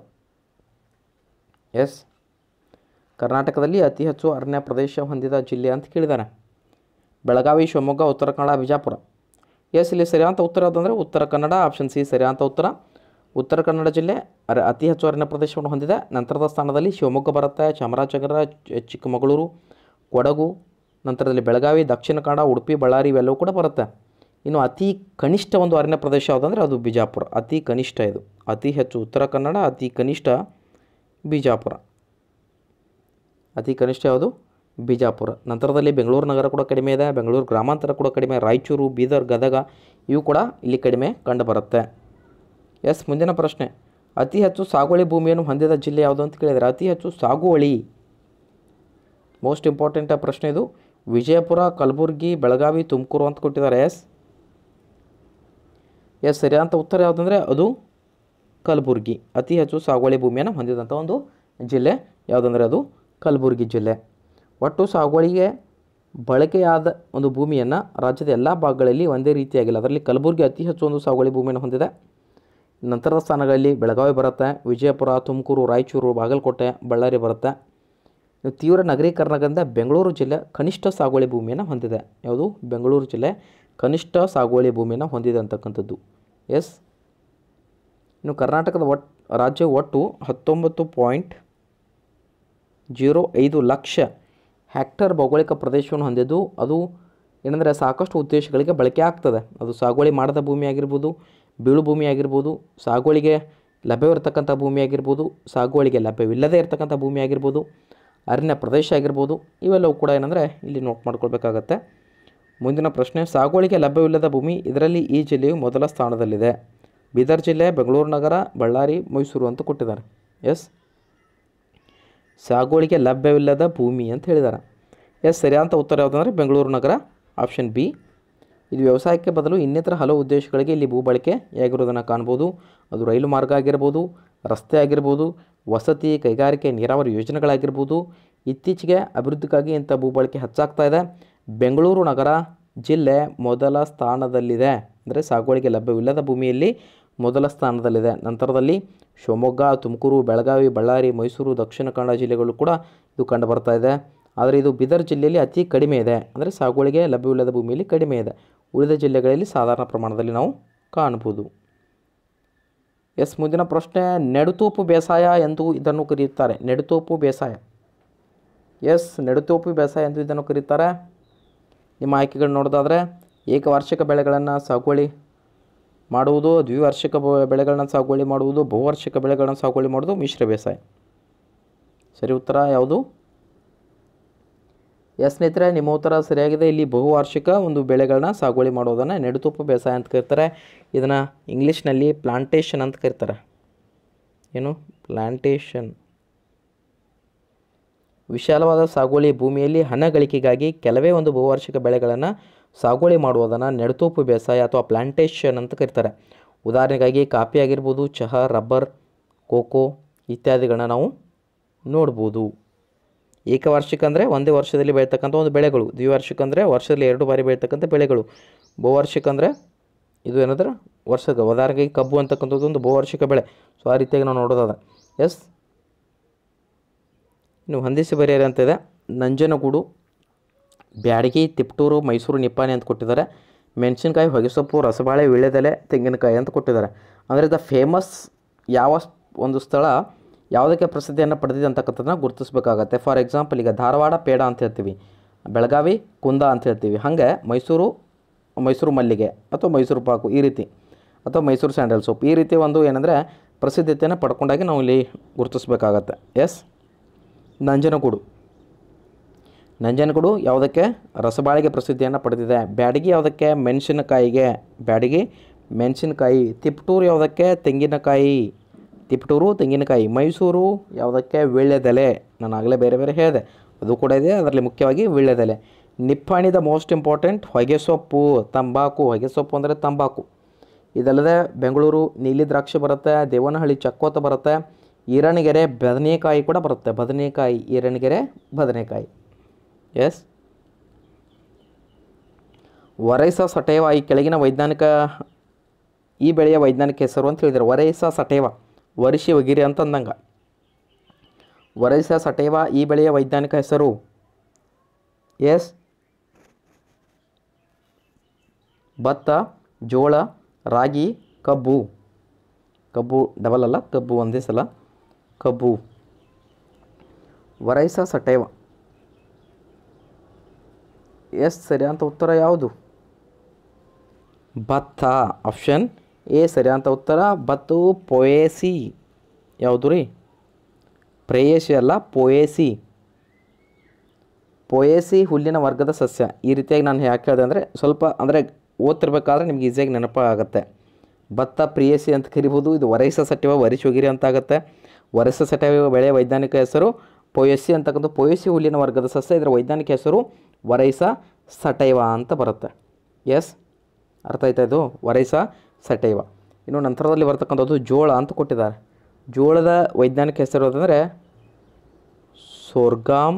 ಎಸ್ ಕರ್ನಾಟಕದಲ್ಲಿ ಅತಿ ಹೆಚ್ಚು ಅರಣ್ಯ ಪ್ರದೇಶ ಹೊಂದಿದ ಜಿಲ್ಲೆ ಅಂತ ಕೇಳಿದ್ದಾರೆ ಬೆಳಗಾವಿ ಶಿವಮೊಗ್ಗ ಉತ್ತರ ಕನ್ನಡ ಬಿಜಾಪುರ ಎಸ್ ಇಲ್ಲಿ ಸರಿಯಾದ ಉತ್ತರ ಯಾವುದಂದರೆ ಉತ್ತರ ಕನ್ನಡ ಆಪ್ಷನ್ ಸಿ ಸರಿಯಾದ ಉತ್ತರ ಉತ್ತರ ಕನ್ನಡ ಜಿಲ್ಲೆ ಅರ ಅತಿ ಹೆಚ್ಚು ಅರಣ್ಯ ಪ್ರದೇಶವನ್ನು ಹೊಂದಿದೆ ನಂತರದ ಸ್ಥಾನದಲ್ಲಿ ಶಿವಮೊಗ್ಗ ಬರುತ್ತೆ ಚಾಮರಾಜನಗರ ಚ- ಚಿಕ್ಕಮಗಳೂರು ಕೊಡಗು ನಂತರದಲ್ಲಿ ಬೆಳಗಾವಿ ದಕ್ಷಿಣ ಕನ್ನಡ ಉಡುಪಿ ಬಳ್ಳಾರಿ ಇವೆಲ್ಲವೂ ಕೂಡ ಬರುತ್ತೆ ಇನ್ನು ಅತಿ ಕನಿಷ್ಠ ಒಂದು ಅರಣ್ಯ ಪ್ರದೇಶ ಯಾವುದಂದರೆ ಅದು ಬಿಜಾಪುರ ಅತಿ ಕನಿಷ್ಠ ಇದು ಅತಿ ಹೆಚ್ಚು ಉತ್ತರ ಕನ್ನಡ ಅತಿ ಕನಿಷ್ಠ ಬಿಜಾಪುರ ಅತಿ ಕನಿಷ್ಠ ಯಾವುದು ಬಿಜಾಪುರ ನಂತರದಲ್ಲಿ ಬೆಂಗಳೂರು ನಗರ ಕೂಡ ಕಡಿಮೆ ಇದೆ ಬೆಂಗಳೂರು ಗ್ರಾಮಾಂತರ ಕೂಡ ಕಡಿಮೆ ರಾಯಚೂರು ಬೀದರ್ ಗದಗ ಇವು ಕೂಡ ಇಲ್ಲಿ ಕಡಿಮೆ ಕಂಡುಬರುತ್ತೆ ಎಸ್ ಮುಂದಿನ ಪ್ರಶ್ನೆ ಅತಿ ಹೆಚ್ಚು ಸಾಗುವಳಿ ಭೂಮಿಯನ್ನು ಹೊಂದಿದ ಜಿಲ್ಲೆ ಯಾವುದು ಅಂತ ಕೇಳಿದರೆ ಅತಿ ಹೆಚ್ಚು ಸಾಗುವಳಿ ಮೋಸ್ಟ್ ಇಂಪಾರ್ಟೆಂಟ್ ಪ್ರಶ್ನೆ ಇದು ವಿಜಯಪುರ ಕಲಬುರಗಿ ಬೆಳಗಾವಿ ತುಮಕೂರು ಅಂತ ಕೊಟ್ಟಿದ್ದಾರೆ ಎಸ್ ಎಸ್ ಸರಿಯಾದ ಉತ್ತರ ಯಾವುದಂದರೆ ಅದು ಕಲಬುರಗಿ ಅತಿ ಹೆಚ್ಚು ಸಾಗುವಳಿ ಭೂಮಿಯನ್ನು ಹೊಂದಿದಂಥ ಒಂದು ಜಿಲ್ಲೆ ಯಾವುದಂದರೆ ಅದು ಕಲಬುರಗಿ ಜಿಲ್ಲೆ ಒಟ್ಟು ಸಾಗುವಳಿಗೆ ಬಳಕೆಯಾದ ಒಂದು ಭೂಮಿಯನ್ನು ರಾಜ್ಯದ ಎಲ್ಲ ಭಾಗಗಳಲ್ಲಿ ಒಂದೇ ರೀತಿಯಾಗಿಲ್ಲ ಅದರಲ್ಲಿ ಕಲಬುರಗಿ ಅತಿ ಹೆಚ್ಚು ಒಂದು ಸಾಗುವಳಿ ಭೂಮಿಯನ್ನು ಹೊಂದಿದೆ ನಂತರದ ಸ್ಥಾನಗಳಲ್ಲಿ ಬೆಳಗಾವಿ ಬರುತ್ತೆ ವಿಜಯಪುರ ತುಮಕೂರು ರಾಯಚೂರು ಬಾಗಲಕೋಟೆ ಬಳ್ಳಾರಿ ಬರುತ್ತೆ ಇನ್ನು ತೀವ್ರ ನಗರೀಕರಣದಿಂದ ಬೆಂಗಳೂರು ಜಿಲ್ಲೆ ಕನಿಷ್ಠ ಸಾಗುವಳಿ ಭೂಮಿಯನ್ನು ಹೊಂದಿದೆ ಯಾವುದು ಬೆಂಗಳೂರು ಜಿಲ್ಲೆ ಕನಿಷ್ಠ ಸಾಗುವಳಿ ಭೂಮಿಯನ್ನು ಹೊಂದಿದೆ ಅಂತಕ್ಕಂಥದ್ದು ಎಸ್ ಇನ್ನು ಕರ್ನಾಟಕದ ಒಟ್ಟು ರಾಜ್ಯ ಒಟ್ಟು ಹತ್ತೊಂಬತ್ತು ಪಾಯಿಂಟ್ ಜೀರೋ ಐದು ಲಕ್ಷ ಹೆಕ್ಟರ್ ಭೌಗೋಳಿಕ ಪ್ರದೇಶವನ್ನು ಹೊಂದಿದ್ದು ಅದು ಏನಂದರೆ ಸಾಕಷ್ಟು ಉದ್ದೇಶಗಳಿಗೆ ಬಳಕೆ ಆಗ್ತದೆ ಅದು ಸಾಗುವಳಿ ಮಾಡದ ಭೂಮಿ ಆಗಿರ್ಬೋದು ಬೀಳು ಭೂಮಿ ಆಗಿರ್ಬೋದು ಸಾಗುವಳಿಗೆ ಲಭ್ಯವಿರತಕ್ಕಂಥ ಭೂಮಿ ಆಗಿರ್ಬೋದು ಸಾಗುವಳಿಗೆ ಲಭ್ಯವಿಲ್ಲದೇ ಇರತಕ್ಕಂಥ ಭೂಮಿ ಆಗಿರ್ಬೋದು ಅರಣ್ಯ ಪ್ರದೇಶ ಆಗಿರ್ಬೋದು ಇವೆಲ್ಲವೂ ಕೂಡ ಏನಂದರೆ ಇಲ್ಲಿ ನೋಟ್ ಮಾಡ್ಕೊಳ್ಬೇಕಾಗತ್ತೆ ಮುಂದಿನ ಪ್ರಶ್ನೆ ಸಾಗುವಳಿಗೆ ಲಭ್ಯವಿಲ್ಲದ ಭೂಮಿ ಇದರಲ್ಲಿ ಈ ಜಿಲ್ಲೆಯು ಮೊದಲ ಸ್ಥಾನದಲ್ಲಿದೆ ಬೀದರ್ ಜಿಲ್ಲೆ ಬೆಂಗಳೂರು ನಗರ ಬಳ್ಳಾರಿ ಮೈಸೂರು ಅಂತ ಕೊಟ್ಟಿದ್ದಾರೆ ಎಸ್ ಸಾಗುವಳಿಗೆ ಲಭ್ಯವಿಲ್ಲದ ಭೂಮಿ ಅಂತ ಹೇಳಿದ್ದಾರೆ ಎಸ್ ಸರಿಯಾದ ಉತ್ತರ ಯಾವುದಂದರೆ ಬೆಂಗಳೂರು ನಗರ ಆಪ್ಷನ್ ಬಿ ಇದು ವ್ಯವಸಾಯಕ್ಕೆ ಬದಲು ಇನ್ನಿತರ ಹಲವು ಉದ್ದೇಶಗಳಿಗೆ ಇಲ್ಲಿ ಭೂ ಬಳಕೆಯಾಗಿರೋದನ್ನು ಕಾಣ್ಬೋದು ಅದು ರೈಲು ಮಾರ್ಗ ಆಗಿರ್ಬೋದು ರಸ್ತೆ ಆಗಿರ್ಬೋದು ವಸತಿ ಕೈಗಾರಿಕೆ ನೀರಾವರಿ ಯೋಜನೆಗಳಾಗಿರ್ಬೋದು ಇತ್ತೀಚೆಗೆ ಅಭಿವೃದ್ಧಿಗಾಗಿ ಇಂಥ ಭೂ ಬಳಕೆ ಹೆಚ್ಚಾಗ್ತಾ ಇದೆ ಬೆಂಗಳೂರು ನಗರ ಜಿಲ್ಲೆ ಮೊದಲ ಸ್ಥಾನದಲ್ಲಿದೆ ಅಂದರೆ ಸಾಗುವಳಿಗೆ ಲಭ್ಯವಿಲ್ಲದ ಭೂಮಿಯಲ್ಲಿ ಮೊದಲ ಸ್ಥಾನದಲ್ಲಿದೆ ನಂತರದಲ್ಲಿ ಶಿವಮೊಗ್ಗ ತುಮಕೂರು ಬೆಳಗಾವಿ ಬಳ್ಳಾರಿ ಮೈಸೂರು ದಕ್ಷಿಣ ಕನ್ನಡ ಜಿಲ್ಲೆಗಳು ಕೂಡ ಇದು ಕಂಡು ಬರ್ತಾ ಇದೆ ಆದರೆ ಇದು ಬೀದರ್ ಜಿಲ್ಲೆಯಲ್ಲಿ ಅತಿ ಕಡಿಮೆ ಇದೆ ಅಂದರೆ ಸಾಗುವಳಿಗೆ ಲಭ್ಯವಿಲ್ಲದ ಭೂಮಿಯಲ್ಲಿ ಕಡಿಮೆ ಇದೆ ಉಳಿದ ಜಿಲ್ಲೆಗಳಲ್ಲಿ ಸಾಧಾರಣ ಪ್ರಮಾಣದಲ್ಲಿ ನಾವು ಕಾಣ್ಬೋದು ಎಸ್ ಮುಂದಿನ ಪ್ರಶ್ನೆ ನೆಡುತೋಪು ಬೇಸಾಯ ಎಂದು ಇದನ್ನು ಕರೆಯುತ್ತಾರೆ ನೆಡುತೋಪು ಬೇಸಾಯ ಎಸ್ ನೆಡುತೋಪು ಬೇಸಾಯ ಎಂದು ಇದನ್ನು ಕರೆಯುತ್ತಾರೆ ನಿಮ್ಮ ಆಯ್ಕೆಗಳು ನೋಡೋದಾದರೆ ಏಕವಾರ್ಷಿಕ ಬೆಳೆಗಳನ್ನು ಸಾಗುವಳಿ ಮಾಡುವುದು ದ್ವಿವಾರ್ಷಿಕ ಬ- ಬೆಳೆಗಳನ್ನ ಸಾಗುವಳಿ ಮಾಡುವುದು ಬಹುವಾರ್ಷಿಕ ಬೆಳೆಗಳನ್ನು ಸಾಗುವಳಿ ಮಾಡುವುದು ಮಿಶ್ರ ಬೇಸಾಯ ಸರಿ ಉತ್ತರ ಯಾವುದು ಎಸ್ ಸ್ನೇಹಿತರೆ ನಿಮ್ಮ ಉತ್ತರ ಸರಿಯಾಗಿದೆ ಇಲ್ಲಿ ಬಹುವಾರ್ಷಿಕ ಒಂದು ಬೆಳೆಗಳನ್ನ ಸಾಗುವಳಿ ಮಾಡೋದನ್ನು ನೆಡುತೋಪು ಬೇಸಾಯ ಅಂತ ಕರೀತಾರೆ ಇದನ್ನು ಇಂಗ್ಲೀಷ್ನಲ್ಲಿ ಪ್ಲಾಂಟೇಶನ್ ಅಂತ ಕರೀತಾರೆ ಏನು ಪ್ಲಾಂಟೇಶನ್ ವಿಶಾಲವಾದ ಸಾಗುವಳಿ ಭೂಮಿಯಲ್ಲಿ ಹಣ ಗಳಿಕೆಗಾಗಿ ಕೆಲವೇ ಒಂದು ಬಹುವಾರ್ಷಿಕ ಬೆಳೆಗಳನ್ನು ಸಾಗುವಳಿ ಮಾಡುವುದನ್ನು ನೆಡುತೋಪು ಬೇಸಾಯ ಅಥವಾ ಪ್ಲಾಂಟೇಶನ್ ಅಂತ ಕರೀತಾರೆ ಉದಾಹರಣೆಗಾಗಿ ಕಾಫಿ ಆಗಿರ್ಬೋದು ಚಹಾ ರಬ್ಬರ್ ಕೋಕೋ ಇತ್ಯಾದಿಗಳನ್ನ ನಾವು ನೋಡ್ಬೋದು ಏಕವಾರ್ಷಿಕ ಅಂದರೆ ಒಂದೇ ವರ್ಷದಲ್ಲಿ ಬೆಳೀತಕ್ಕಂಥ ಒಂದು ಬೆಳೆಗಳು ದ್ವಿವಾರ್ಷಿಕ ಅಂದರೆ ವರ್ಷದಲ್ಲಿ ಎರಡು ಬಾರಿ ಬೆಳೀತಕ್ಕಂಥ ಬೆಳೆಗಳು ಬಹುವಾರ್ಷಿಕ ಅಂದರೆ ಇದು ಏನಂದ್ರೆ ವರ್ಷದ ಉದಾಹರಣೆಗೆ ಕಬ್ಬು ಅಂತಕ್ಕಂಥದ್ದು ಒಂದು ಬಹುವಾರ್ಷಿಕ ಬೆಳೆ ಸೊ ಆ ರೀತಿಯಾಗಿ ನಾವು ನೋಡೋದಾದ್ರೆ ಎಸ್ ಇನ್ನು ಹೊಂದಿಸಿ ಬರೆಯರಿ ಅಂತಿದೆ ನಂಜನಗೂಡು ಬ್ಯಾಡಗಿ ತಿಪ್ಟೂರು ಮೈಸೂರು ನಿಪ್ಪಾಣಿ ಅಂತ ಕೊಟ್ಟಿದ್ದಾರೆ ಮೆಣಸಿನ್ಕಾಯಿ ಹೊಗೆಸೊಪ್ಪು ರಸಬಾಳೆ ವೀಳ್ಯದೆಲೆ ತೆಂಗಿನಕಾಯಿ ಅಂತ ಕೊಟ್ಟಿದ್ದಾರೆ ಅಂದರೆ ದ ಫೇಮಸ್ ಯಾವ ಸ್- ಒಂದು ಸ್ಥಳ ಯಾವುದಕ್ಕೆ ಪ್ರಸಿದ್ಧಿಯನ್ನು ಪಡೆದಿದೆ ಅಂತಕ್ಕಂಥದ್ದನ್ನ ಗುರುತಿಸ್ಬೇಕಾಗತ್ತೆ ಫಾರ್ ಎಕ್ಸಾಂಪಲ್ ಈಗ ಧಾರವಾಡ ಪೇಡ ಅಂತ ಹೇಳ್ತೀವಿ ಬೆಳಗಾವಿ ಕುಂದ ಅಂತ ಹೇಳ್ತೀವಿ ಹಾಗೆ ಮೈಸೂರು ಮೈಸೂರು ಮಲ್ಲಿಗೆ ಅಥವಾ ಮೈಸೂರು ಪಾಕು ಈ ರೀತಿ ಅಥವಾ ಮೈಸೂರು ಸ್ಯಾಂಡಲ್ ಸೋಪ್ ಈ ರೀತಿ ಒಂದು ಏನಂದರೆ ಪ್ರಸಿದ್ಧತೆಯನ್ನು ಪಡ್ಕೊಂಡಾಗಿ ನಾವು ಇಲ್ಲಿ ಗುರುತಿಸ್ಬೇಕಾಗತ್ತೆ ಎಸ್ ನಂಜನಗೂಡು ನಂಜನಗೂಡು ಯಾವುದಕ್ಕೆ ರಸಬಾಳೆಗೆ ಪ್ರಸಿದ್ಧಿಯನ್ನು ಪಡೆದಿದೆ ಬ್ಯಾಡಗಿ ಯಾವುದಕ್ಕೆ ಮೆಣಸಿನಕಾಯಿಗೆ ಬ್ಯಾಡಗಿ ಮೆಣಸಿನಕಾಯಿ ತಿಪ್ಟೂರು ಯಾವುದಕ್ಕೆ ತೆಂಗಿನಕಾಯಿ ತಿಪ್ಟೂರು ತೆಂಗಿನಕಾಯಿ ಮೈಸೂರು ಯಾವುದಕ್ಕೆ ವೀಳ್ಯದೆಲೆ ನಾನು ಆಗಲೇ ಬೇರೆ ಬೇರೆ ಹೇಳಿದೆ ಅದು ಕೂಡ ಇದೆ ಅದರಲ್ಲಿ ಮುಖ್ಯವಾಗಿ ವೀಳ್ಯದೆಲೆ ನಿಪ್ಪಾಣಿದ ಮೋಸ್ಟ್ ಇಂಪಾರ್ಟೆಂಟ್ ಹೊಗೆಸೊಪ್ಪು ತಂಬಾಕು ಹೊಗೆಸೊಪ್ಪು ಅಂದರೆ ತಂಬಾಕು ಇದಲ್ಲದೆ ಬೆಂಗಳೂರು ನೀಲಿ ದ್ರಾಕ್ಷಿ ಬರುತ್ತೆ ದೇವನಹಳ್ಳಿ ಚಕ್ಕೋತ ಬರುತ್ತೆ ಈರಣಿಗೆರೆ ಬದನೆಕಾಯಿ ಕೂಡ ಬರುತ್ತೆ ಬದನೆಕಾಯಿ ಈರಣಿಗೆರೆ ಬದನೆಕಾಯಿ ಎಸ್ ವರೈಸ ಸಟೇವ ಈ ಕೆಳಗಿನ ವೈಜ್ಞಾನಿಕ ಈ ಬೆಳೆಯ ವೈಜ್ಞಾನಿಕ ಹೆಸರು ಅಂತ ಹೇಳಿದ್ದಾರೆ ವರೈಸ ಸಟೇವ ವರಿಷಿ ವಗಿರಿ ಅಂತ ಅಂದಂಗೆ ವರೈಸ ಸಟೇವ ಈ ಬೆಳೆಯ ವೈಜ್ಞಾನಿಕ ಹೆಸರು ಎಸ್ ಭತ್ತ ಜೋಳ ರಾಗಿ ಕಬ್ಬು ಕಬ್ಬು ಡಬಲ್ ಅಲ್ಲ ಕಬ್ಬು ಒಂದೇ ಸಲ ಕಬ್ಬು ವರೈಸ ಸಟೈವ ಎಸ್ ಸರಿಯಾದ ಉತ್ತರ ಯಾವುದು ಭತ್ತ ಆಪ್ಷನ್ ಎ ಸರಿಯಾದ ಉತ್ತರ ಭತ್ತವು ಪೊಯೇಸಿ ಯಾವುದು ರೀ ಪ್ರೇಯಸಿ ಅಲ್ಲ ಪೊಯೇಸಿ ಪೊಯೇಸಿ ಹುಲ್ಲಿನ ವರ್ಗದ ಸಸ್ಯ ಈ ರೀತಿಯಾಗಿ ನಾನು ಯಾಕೆ ಹೇಳಿದೆ ಅಂದರೆ ಸ್ವಲ್ಪ ಅಂದರೆ ಓದ್ತಿರ್ಬೇಕಾದ್ರೆ ನಿಮ್ಗೆ ಈಸಿಯಾಗಿ ನೆನಪಾಗುತ್ತೆ ಭತ್ತ ಪ್ರಿಯಸಿ ಅಂತ ಕರಿಬೋದು ಇದು ವರೈಸ ಸಟಿವ ವರಿಶೋಗಿರಿ ಅಂತ ಆಗುತ್ತೆ ವರಸ ಸಟಿವ ಬೆಳೆ ವೈಜ್ಞಾನಿಕ ಹೆಸರು ಪೊಯಸಿ ಅಂತಕ್ಕಂಥ ಪೊಯಸಿ ಹುಲ್ಲಿನ ವರ್ಗದ ಸಸ್ಯ ಇದರ ವೈಜ್ಞಾನಿಕ ಹೆಸರು ವರೈಸ ಸಟೈವ ಅಂತ ಬರುತ್ತೆ ಎಸ್ ಅರ್ಥ ಆಯ್ತಾ ಇದು ವರೈಸ ಸಟೈವ ಇನ್ನು ನಂತರದಲ್ಲಿ ಬರ್ತಕ್ಕಂಥದ್ದು ಜೋಳ ಅಂತ ಕೊಟ್ಟಿದ್ದಾರೆ ಜೋಳದ ವೈಜ್ಞಾನಿಕ ಹೆಸರು ಅಂತಂದರೆ ಸೋರ್ಗಾಮ್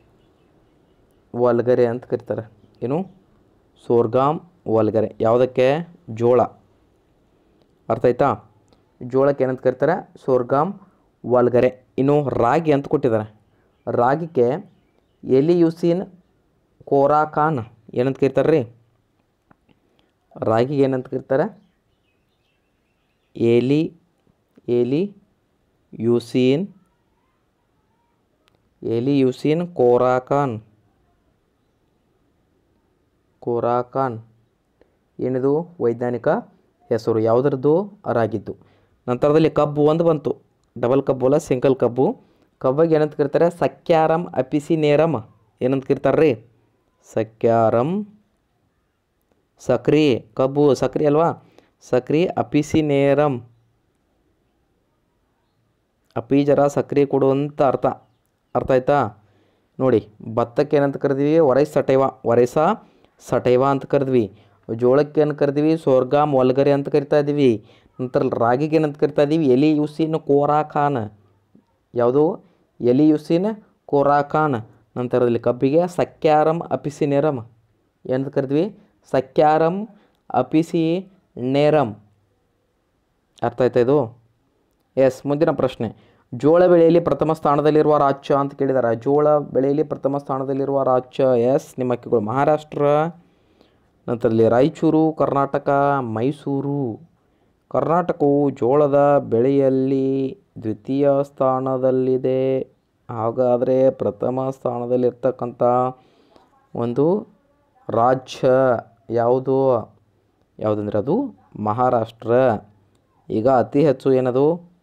ವಲ್ಗರೆ ಅಂತ ಕರೀತಾರೆ ಏನು ಸೋರ್ಗಾಮ್ ವಲ್ಗರೆ ಯಾವುದಕ್ಕೆ ಜೋಳ ಅರ್ಥ ಆಯ್ತಾ ಜೋಳಕ್ಕೆ ಏನಂತ ಕರೀತಾರೆ ಸೋರ್ಗಾಮ್ ವಲ್ಗರೆ ಇನ್ನು ರಾಗಿ ಅಂತ ಕೊಟ್ಟಿದ್ದಾರೆ ರಾಗಿಗೆ ಎಲಿಯುಸಿನ್ ಕೋರಾಕಾನ್ ಏನಂತ ಕರೀತಾರೆ ರೀ ರಾಗಿಗೆ ಏನಂತ ಕರೀತಾರೆ ಎಲಿ ಎಲಿ ಯುಸೀನ್ ಎಲಿ ಯುಸೀನ್ ಕೋರಾಕಾನ್ ಕೋರಾಕಾನ್ ಏನಿದು ವೈಜ್ಞಾನಿಕ ಹೆಸರು ಯಾವುದರದ್ದು ರಾಗಿದ್ದು ನಂತರದಲ್ಲಿ ಕಬ್ಬು ಒಂದು ಬಂತು ಡಬಲ್ ಕಬ್ಬು ಅಲ್ಲ ಸಿಂಗಲ್ ಕಬ್ಬು ಕಬ್ಬಿಗೆ ಏನಂತ ಕರೀತಾರೆ ಸಕ್ಯಾರಮ್ ಅಪಿಸಿ ನೇರಮ್ ಏನಂತ ಕರೀತಾರೆ ರೀ ಸಕ್ಯಾರಮ್ ಸಕ್ರಿ ಕಬ್ಬು ಸಕ್ರಿ ಅಲ್ವಾ ಸಕ್ರಿ ಅಪಿಸಿ ನೇರಮ್ ಅಪಿ ಜರ ಸಕ್ರಿ ಕೊಡುವಂತ ಅರ್ಥ ಅರ್ಥ ಆಯ್ತಾ ನೋಡಿ ಭತ್ತಕ್ಕೆ ಏನಂತ ಕರೆದ್ವಿ ವರೈಸ್ ಸಟೈವ ವರೈಸ ಸಟೈವ ಅಂತ ಕರೆದ್ವಿ ಜೋಳಕ್ಕೆ ಏನು ಕರೆದ್ವಿ ಸೋರ್ಗಾಮ್ ವಲ್ಗರೆ ಅಂತ ಕರಿತಾ ಇದ್ದೀವಿ ನಂತರ ರಾಗಿಗೆ ಏನಂತ ಕರಿತಾ ಇದ್ದೀವಿ ಎಲಿ ಯುಸಿನ್ ಕೋರಾಖಾನ್ ಯಾವುದು ಎಲಿ ಯುಸಿನ್ ಕೋರಾಖಾನ್ ನಂತರದಲ್ಲಿ ಕಬ್ಬಿಗೆ ಸಕ್ಯಾರಮ್ ಅಪಿಸಿ ನೇರಮ್ ಏನಂತ ಕರಿದ್ವಿ ಸಕ್ಯಾರಮ್ ಅಪಿಸಿ ನೇರಮ್ ಅರ್ಥ ಆಯ್ತಾ ಇದು ಎಸ್ ಮುಂದಿನ ಪ್ರಶ್ನೆ ಜೋಳ ಬೆಳೆಯಲ್ಲಿ ಪ್ರಥಮ ಸ್ಥಾನದಲ್ಲಿರುವ ರಾಜ್ಯ ಅಂತ ಕೇಳಿದ್ದಾರೆ ಜೋಳ ಬೆಳೆಯಲ್ಲಿ ಪ್ರಥಮ ಸ್ಥಾನದಲ್ಲಿರುವ ರಾಜ್ಯ ಎಸ್ ನಿಮ್ಮ ಅಕ್ಕಿಗಳು ಮಹಾರಾಷ್ಟ್ರ ನಂತರದಲ್ಲಿ ರಾಯಚೂರು ಕರ್ನಾಟಕ ಮೈಸೂರು ಕರ್ನಾಟಕವು ಜೋಳದ ಬೆಳೆಯಲ್ಲಿ ದ್ವಿತೀಯ ಸ್ಥಾನದಲ್ಲಿದೆ ಹಾಗಾದರೆ ಪ್ರಥಮ ಸ್ಥಾನದಲ್ಲಿರ್ತಕ್ಕಂಥ ಒಂದು ರಾಜ್ಯ ಯಾವುದು ಯಾವುದಂದ್ರೆ ಅದು ಮಹಾರಾಷ್ಟ್ರ ಈಗ ಅತಿ ಹೆಚ್ಚು ಏನದು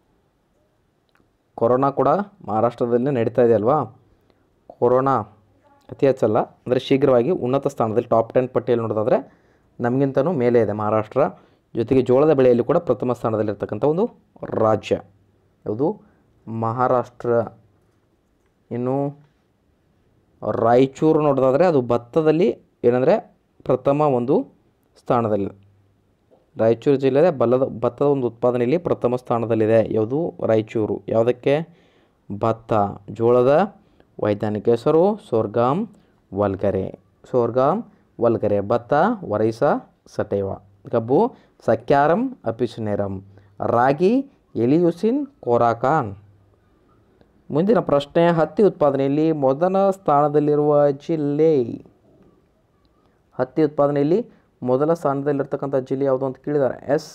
ಕೊರೋನಾ ಕೂಡ ಮಹಾರಾಷ್ಟ್ರದಲ್ಲಿ ನಡೀತಾ ಇದೆ ಅಲ್ವಾ ಕೊರೋನಾ ಅತಿ ಹೆಚ್ಚಲ್ಲ ಅಂದರೆ ಶೀಘ್ರವಾಗಿ ಉನ್ನತ ಸ್ಥಾನದಲ್ಲಿ ಟಾಪ್ ಟೆನ್ ಪಟ್ಟಿಯಲ್ಲಿ ನೋಡೋದಾದರೆ ನಮಗಿಂತನೂ ಮೇಲೆ ಇದೆ ಮಹಾರಾಷ್ಟ್ರ ಜೊತೆಗೆ ಜೋಳದ ಬೆಳೆಯಲ್ಲಿ ಕೂಡ ಪ್ರಥಮ ಸ್ಥಾನದಲ್ಲಿರ್ತಕ್ಕಂಥ ಒಂದು ರಾಜ್ಯ ಯಾವುದು ಮಹಾರಾಷ್ಟ್ರ ಇನ್ನು ರಾಯಚೂರು ನೋಡೋದಾದರೆ ಅದು ಭತ್ತದಲ್ಲಿ ಏನಂದರೆ ಪ್ರಥಮ ಒಂದು ಸ್ಥಾನದಲ್ಲಿ ರಾಯಚೂರು ಜಿಲ್ಲೆಯ ಬಲ್ಲದ ಭತ್ತದ ಒಂದು ಉತ್ಪಾದನೆಯಲ್ಲಿ ಪ್ರಥಮ ಸ್ಥಾನದಲ್ಲಿದೆ ಯಾವುದು ರಾಯಚೂರು ಯಾವುದಕ್ಕೆ ಭತ್ತ ಜೋಳದ ವೈಜ್ಞಾನಿಕ ಹೆಸರು ಸೋರ್ಗಾಮ್ ವಲ್ಗರೆ ಸೋರ್ಗಾಮ್ ವಲ್ಗರೆ ಭತ್ತ ವರೈಸ ಸಟೇವ ಕಬ್ಬು ಸಕ್ಯಾರಂ ಅಪಿಸುನೇರಂ ರಾಗಿ ಎಲಿಯುಸಿನ್ ಕೋರಾಕಾನ್ ಮುಂದಿನ ಪ್ರಶ್ನೆ ಹತ್ತಿ ಉತ್ಪಾದನೆಯಲ್ಲಿ ಮೊದಲ ಸ್ಥಾನದಲ್ಲಿರುವ ಜಿಲ್ಲೆ ಹತ್ತಿ ಉತ್ಪಾದನೆಯಲ್ಲಿ ಮೊದಲ ಸ್ಥಾನದಲ್ಲಿರ್ತಕ್ಕಂಥ ಜಿಲ್ಲೆ ಯಾವುದು ಅಂತ ಕೇಳಿದ್ದಾರೆ ಎಸ್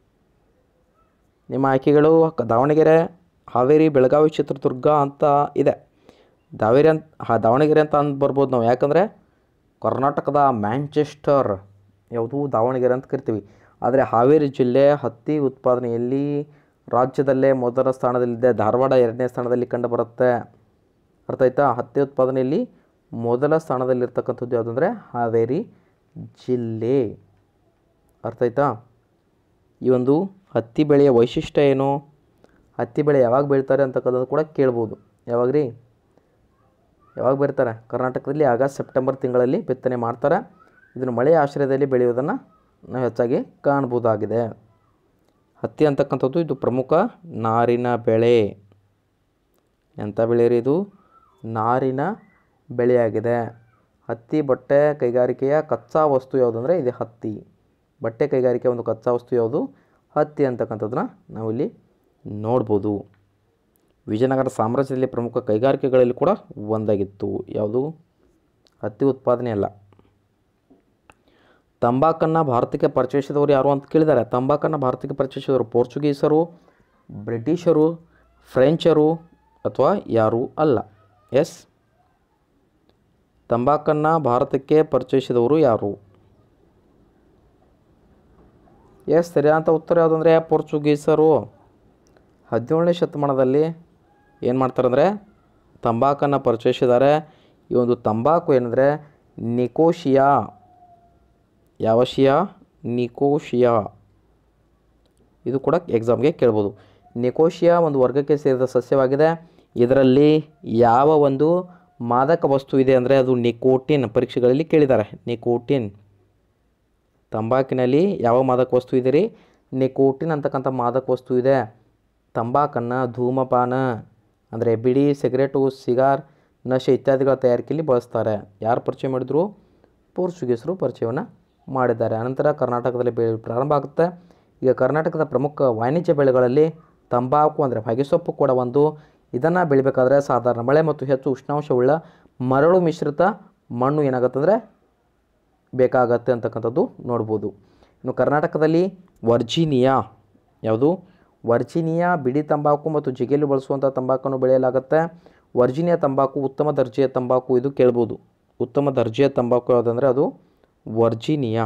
ನಿಮ್ಮ ಆಯ್ಕೆಗಳು ಕ- ದಾವಣಗೆರೆ ಹಾವೇರಿ ಬೆಳಗಾವಿ ಚಿತ್ರದುರ್ಗ ಅಂತ ಇದೆ ದಾವೇರಿ ಅಂತ ಹಾ ದಾವಣಗೆರೆ ಅಂತ ಅಂದ್ ಬರ್ಬೋದು ನಾವು ಯಾಕಂದರೆ ಕರ್ನಾಟಕದ ಮ್ಯಾಂಚೆಸ್ಟರ್ ಯಾವುದು ದಾವಣಗೆರೆ ಅಂತ ಕರಿತೀವಿ ಆದರೆ ಹಾವೇರಿ ಜಿಲ್ಲೆ ಹತ್ತಿ ಉತ್ಪಾದನೆಯಲ್ಲಿ ರಾಜ್ಯದಲ್ಲೇ ಮೊದಲ ಸ್ಥಾನದಲ್ಲಿದೆ ಧಾರವಾಡ ಎರಡನೇ ಸ್ಥಾನದಲ್ಲಿ ಕಂಡುಬರುತ್ತೆ ಅರ್ಥ ಆಯ್ತಾ ಹತ್ತಿ ಉತ್ಪಾದನೆಯಲ್ಲಿ ಮೊದಲ ಸ್ಥಾನದಲ್ಲಿರ್ತಕ್ಕಂಥದ್ದು ಯಾವುದಂದರೆ ಹಾವೇರಿ ಜಿಲ್ಲೆ ಅರ್ಥ ಆಯ್ತಾ ಈ ಒಂದು ಹತ್ತಿ ಬೆಳೆಯ ವೈಶಿಷ್ಟ್ಯ ಏನು ಹತ್ತಿ ಬೆಳೆ ಯಾವಾಗ ಬೆಳಿತಾರೆ ಅಂತಕ್ಕಂಥದ್ದು ಕೂಡ ಕೇಳ್ಬೋದು ಯಾವಾಗ ರೀ ಯಾವಾಗ ಬೆಳಿತಾರೆ ಕರ್ನಾಟಕದಲ್ಲಿ ಆಗಸ್ಟ್ ಸೆಪ್ಟೆಂಬರ್ ತಿಂಗಳಲ್ಲಿ ಬಿತ್ತನೆ ಮಾಡ್ತಾರೆ ಇದನ್ನು ಮಳೆಯ ಆಶ್ರಯದಲ್ಲಿ ಬೆಳೆಯುವುದನ್ನು ನಾವು ಹೆಚ್ಚಾಗಿ ಕಾಣ್ಬೋದಾಗಿದೆ ಹತ್ತಿ ಅಂತಕ್ಕಂಥದ್ದು ಇದು ಪ್ರಮುಖ ನಾರಿನ ಬೆಳೆ ಎಂಥ ಬೆಳೆ ರೀ ಇದು ನಾರಿನ ಬೆಳೆಯಾಗಿದೆ ಹತ್ತಿ ಬಟ್ಟೆ ಕೈಗಾರಿಕೆಯ ಕಚ್ಚಾ ವಸ್ತು ಯಾವುದಂದರೆ ಇದು ಹತ್ತಿ ಬಟ್ಟೆ ಕೈಗಾರಿಕೆಯ ಒಂದು ಕಚ್ಚಾ ವಸ್ತು ಯಾವುದು ಹತ್ತಿ ಅಂತಕ್ಕಂಥದ್ದನ್ನ ನಾವಿಲ್ಲಿ ನೋಡ್ಬೋದು ವಿಜಯನಗರ ಸಾಮ್ರಾಜ್ಯದಲ್ಲಿ ಪ್ರಮುಖ ಕೈಗಾರಿಕೆಗಳಲ್ಲಿ ಕೂಡ ಒಂದಾಗಿತ್ತು ಯಾವುದು ಹತ್ತಿ ಉತ್ಪಾದನೆ ಅಲ್ಲ ತಂಬಾಕನ್ನು ಭಾರತಕ್ಕೆ ಪರಿಚಯಿಸಿದವರು ಯಾರು ಅಂತ ಕೇಳಿದ್ದಾರೆ ತಂಬಾಕನ್ನು ಭಾರತಕ್ಕೆ ಪರಿಚಯಿಸಿದವರು ಪೋರ್ಚುಗೀಸರು ಬ್ರಿಟಿಷರು ಫ್ರೆಂಚರು ಅಥವಾ ಯಾರೂ ಅಲ್ಲ ಎಸ್ ತಂಬಾಕನ್ನು ಭಾರತಕ್ಕೆ ಪರಿಚಯಿಸಿದವರು ಯಾರು ಎಸ್ ಸರಿಯಾದ ಉತ್ತರ ಯಾವುದಂದರೆ ಪೋರ್ಚುಗೀಸರು ಹದಿನೇಳನೇ ಶತಮಾನದಲ್ಲಿ ಏನು ಮಾಡ್ತಾರಂದರೆ ತಂಬಾಕನ್ನು ಪರಿಚಯಿಸಿದ್ದಾರೆ ಈ ಒಂದು ತಂಬಾಕು ಏನಂದರೆ ನಿಕೋಶಿಯಾ ಯಾವ ಶಿಯಾ ನಿಕೋಶಿಯಾ ಇದು ಕೂಡ ಎಕ್ಸಾಮ್ಗೆ ಕೇಳ್ಬೋದು ನಿಕೋಶಿಯಾ ಒಂದು ವರ್ಗಕ್ಕೆ ಸೇರಿದ ಸಸ್ಯವಾಗಿದೆ ಇದರಲ್ಲಿ ಯಾವ ಒಂದು ಮಾದಕ ವಸ್ತು ಇದೆ ಅಂದರೆ ಅದು ನಿಕೋಟಿನ್ ಪರೀಕ್ಷೆಗಳಲ್ಲಿ ಕೇಳಿದ್ದಾರೆ ನಿಕೋಟಿನ್ ತಂಬಾಕಿನಲ್ಲಿ ಯಾವ ಮಾದಕ ವಸ್ತು ಇದೆ ರೀ ನಿಕೋಟಿನ್ ಅಂತಕ್ಕಂಥ ಮಾದಕ ವಸ್ತು ಇದೆ ತಂಬಾಕನ್ನು ಧೂಮಪಾನ ಅಂದರೆ ಬಿಡಿ ಸಿಗರೇಟು ಸಿಗಾರ್ ನಶೆ ಇತ್ಯಾದಿಗಳ ತಯಾರಿಕೆಯಲ್ಲಿ ಬಳಸ್ತಾರೆ ಯಾರು ಪರಿಚಯ ಮಾಡಿದ್ರು ಪೋರ್ಚುಗೀಸರು ಪರಿಚಯವನ್ನು ಮಾಡಿದ್ದಾರೆ ಅನಂತರ ಕರ್ನಾಟಕದಲ್ಲಿ ಬೆಳೆ ಪ್ರಾರಂಭ ಆಗುತ್ತೆ ಈಗ ಕರ್ನಾಟಕದ ಪ್ರಮುಖ ವಾಣಿಜ್ಯ ಬೆಳೆಗಳಲ್ಲಿ ತಂಬಾಕು ಅಂದರೆ ಹೊಗೆಸೊಪ್ಪು ಕೂಡ ಒಂದು ಇದನ್ನು ಬೆಳಿಬೇಕಾದ್ರೆ ಸಾಧಾರಣ ಮಳೆ ಮತ್ತು ಹೆಚ್ಚು ಉಷ್ಣಾಂಶವುಳ್ಳ ಮರಳು ಮಿಶ್ರಿತ ಮಣ್ಣು ಏನಾಗುತ್ತಂದರೆ ಬೇಕಾಗತ್ತೆ ಅಂತಕ್ಕಂಥದ್ದು ನೋಡ್ಬೋದು ಇನ್ನು ಕರ್ನಾಟಕದಲ್ಲಿ ವರ್ಜಿನಿಯಾ ಯಾವುದು ವರ್ಜಿನಿಯಾ ಬಿಡಿ ತಂಬಾಕು ಮತ್ತು ಜಿಗೆಲು ಬಳಸುವಂಥ ತಂಬಾಕನ್ನು ಬೆಳೆಯಲಾಗುತ್ತೆ ವರ್ಜಿನಿಯಾ ತಂಬಾಕು ಉತ್ತಮ ದರ್ಜೆಯ ತಂಬಾಕು ಇದು ಕೇಳ್ಬೋದು ಉತ್ತಮ ದರ್ಜೆಯ ತಂಬಾಕು ಯಾವುದಂದರೆ ಅದು ವರ್ಜಿನಿಯಾ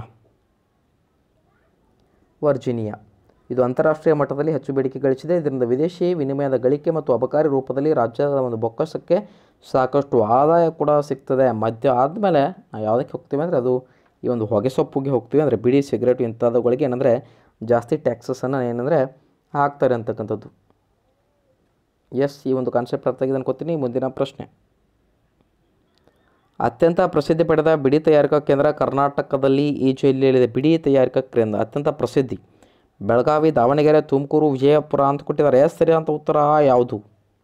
ವರ್ಜಿನಿಯಾ ಇದು ಅಂತಾರಾಷ್ಟ್ರೀಯ ಮಟ್ಟದಲ್ಲಿ ಹೆಚ್ಚು ಬೇಡಿಕೆ ಗಳಿಸಿದೆ ಇದರಿಂದ ವಿದೇಶಿ ವಿನಿಮಯದ ಗಳಿಕೆ ಮತ್ತು ಅಬಕಾರಿ ರೂಪದಲ್ಲಿ ರಾಜ್ಯದ ಒಂದು ಬೊಕ್ಕಸಕ್ಕೆ ಸಾಕಷ್ಟು ಆದಾಯ ಕೂಡ ಸಿಗ್ತದೆ ಮದ್ಯ ಆದಮೇಲೆ ನಾವು ಯಾವುದಕ್ಕೆ ಹೋಗ್ತೀವಿ ಅಂದರೆ ಅದು ಈ ಒಂದು ಹೊಗೆ ಸೊಪ್ಪಿಗೆ ಹೋಗ್ತೀವಿ ಅಂದರೆ ಬಿಡಿ ಸಿಗರೇಟು ಇಂಥವುಗಳಿಗೆ ಏನಂದರೆ ಜಾಸ್ತಿ ಟ್ಯಾಕ್ಸಸನ್ನು ಏನಂದರೆ ಹಾಕ್ತಾರೆ ಅಂತಕ್ಕಂಥದ್ದು ಎಸ್ ಈ ಒಂದು ಕಾನ್ಸೆಪ್ಟ್ ಅರ್ಥ ಆಗಿದೆ ಅನ್ಕೋತೀನಿ ಮುಂದಿನ ಪ್ರಶ್ನೆ ಅತ್ಯಂತ ಪ್ರಸಿದ್ಧಿ ಪಡೆದ ಬಿಡಿ ತಯಾರಿಕಾ ಕೇಂದ್ರ ಕರ್ನಾಟಕದಲ್ಲಿ ಈ ಜಿಲ್ಲೆಯಲ್ಲಿದೆ ಬಿಡಿ ತಯಾರಿಕಾ ಕೇಂದ್ರ ಅತ್ಯಂತ ಪ್ರಸಿದ್ಧಿ ಬೆಳಗಾವಿ ದಾವಣಗೆರೆ ತುಮಕೂರು ವಿಜಯಪುರ ಅಂತ ಕೊಟ್ಟಿದ್ದಾರೆ ಎಸ್ ಸರಿ ಅಂತ ಉತ್ತರ ಯಾವುದು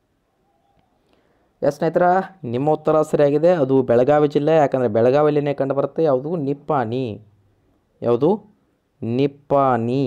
ಎಸ್ ಸ್ನೇಹಿತರ ನಿಮ್ಮ ಉತ್ತರ ಸರಿಯಾಗಿದೆ ಅದು ಬೆಳಗಾವಿ ಜಿಲ್ಲೆ ಯಾಕಂದರೆ ಬೆಳಗಾವಿಯಲ್ಲಿನೇ ಕಂಡು ಬರುತ್ತೆ ಯಾವುದು ನಿಪ್ಪಾಣಿ ಯಾವುದು ನಿಪ್ಪಾಣಿ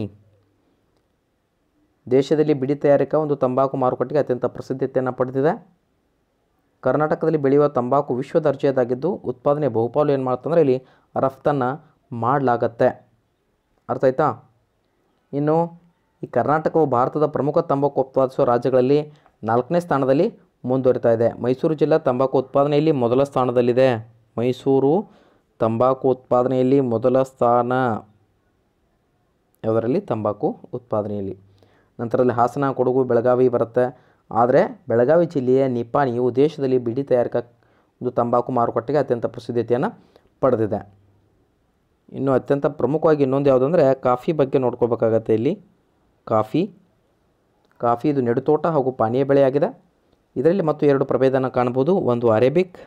ದೇಶದಲ್ಲಿ ಬಿಡಿ ತಯಾರಿಕಾ ಒಂದು ತಂಬಾಕು ಮಾರುಕಟ್ಟೆಗೆ ಅತ್ಯಂತ ಪ್ರಸಿದ್ಧತೆಯನ್ನು ಪಡೆದಿದೆ ಕರ್ನಾಟಕದಲ್ಲಿ ಬೆಳೆಯುವ ತಂಬಾಕು ವಿಶ್ವ ದರ್ಜೆಯದಾಗಿದ್ದು ಉತ್ಪಾದನೆ ಬಹುಪಾಲು ಏನು ಮಾಡ್ತಂದ್ರೆ ಇಲ್ಲಿ ರಫ್ತನ್ನು ಮಾಡಲಾಗತ್ತೆ ಅರ್ಥ ಆಯ್ತಾ ಇನ್ನು ಈ ಕರ್ನಾಟಕವು ಭಾರತದ ಪ್ರಮುಖ ತಂಬಾಕು ಉತ್ಪಾದಿಸುವ ರಾಜ್ಯಗಳಲ್ಲಿ ನಾಲ್ಕನೇ ಸ್ಥಾನದಲ್ಲಿ ಮುಂದುವರಿತಾ ಇದೆ ಮೈಸೂರು ಜಿಲ್ಲಾ ತಂಬಾಕು ಉತ್ಪಾದನೆಯಲ್ಲಿ ಮೊದಲ ಸ್ಥಾನದಲ್ಲಿದೆ ಮೈಸೂರು ತಂಬಾಕು ಉತ್ಪಾದನೆಯಲ್ಲಿ ಮೊದಲ ಸ್ಥಾನ ಯಾವುದರಲ್ಲಿ ತಂಬಾಕು ಉತ್ಪಾದನೆಯಲ್ಲಿ ನಂತರದಲ್ಲಿ ಹಾಸನ ಕೊಡಗು ಬೆಳಗಾವಿ ಬರುತ್ತೆ ಆದರೆ ಬೆಳಗಾವಿ ಜಿಲ್ಲೆಯ ನಿಪ್ಪಾಣಿಯು ದೇಶದಲ್ಲಿ ಬಿಡಿ ತಯಾರಿಕಾ ಒಂದು ತಂಬಾಕು ಮಾರುಕಟ್ಟೆಗೆ ಅತ್ಯಂತ ಪ್ರಸಿದ್ಧತೆಯನ್ನು ಪಡೆದಿದೆ ಇನ್ನು ಅತ್ಯಂತ ಪ್ರಮುಖವಾಗಿ ಇನ್ನೊಂದು ಯಾವುದಂದರೆ ಕಾಫಿ ಬಗ್ಗೆ ನೋಡ್ಕೋಬೇಕಾಗತ್ತೆ ಇಲ್ಲಿ ಕಾಫಿ ಕಾಫಿ ಇದು ನೆಡುತೋಟ ಹಾಗೂ ಪಾನೀಯ ಬೆಳೆಯಾಗಿದೆ ಇದರಲ್ಲಿ ಮತ್ತು ಎರಡು ಪ್ರಭೇದನ ಕಾಣ್ಬೋದು ಒಂದು ಅರೇಬಿಕ್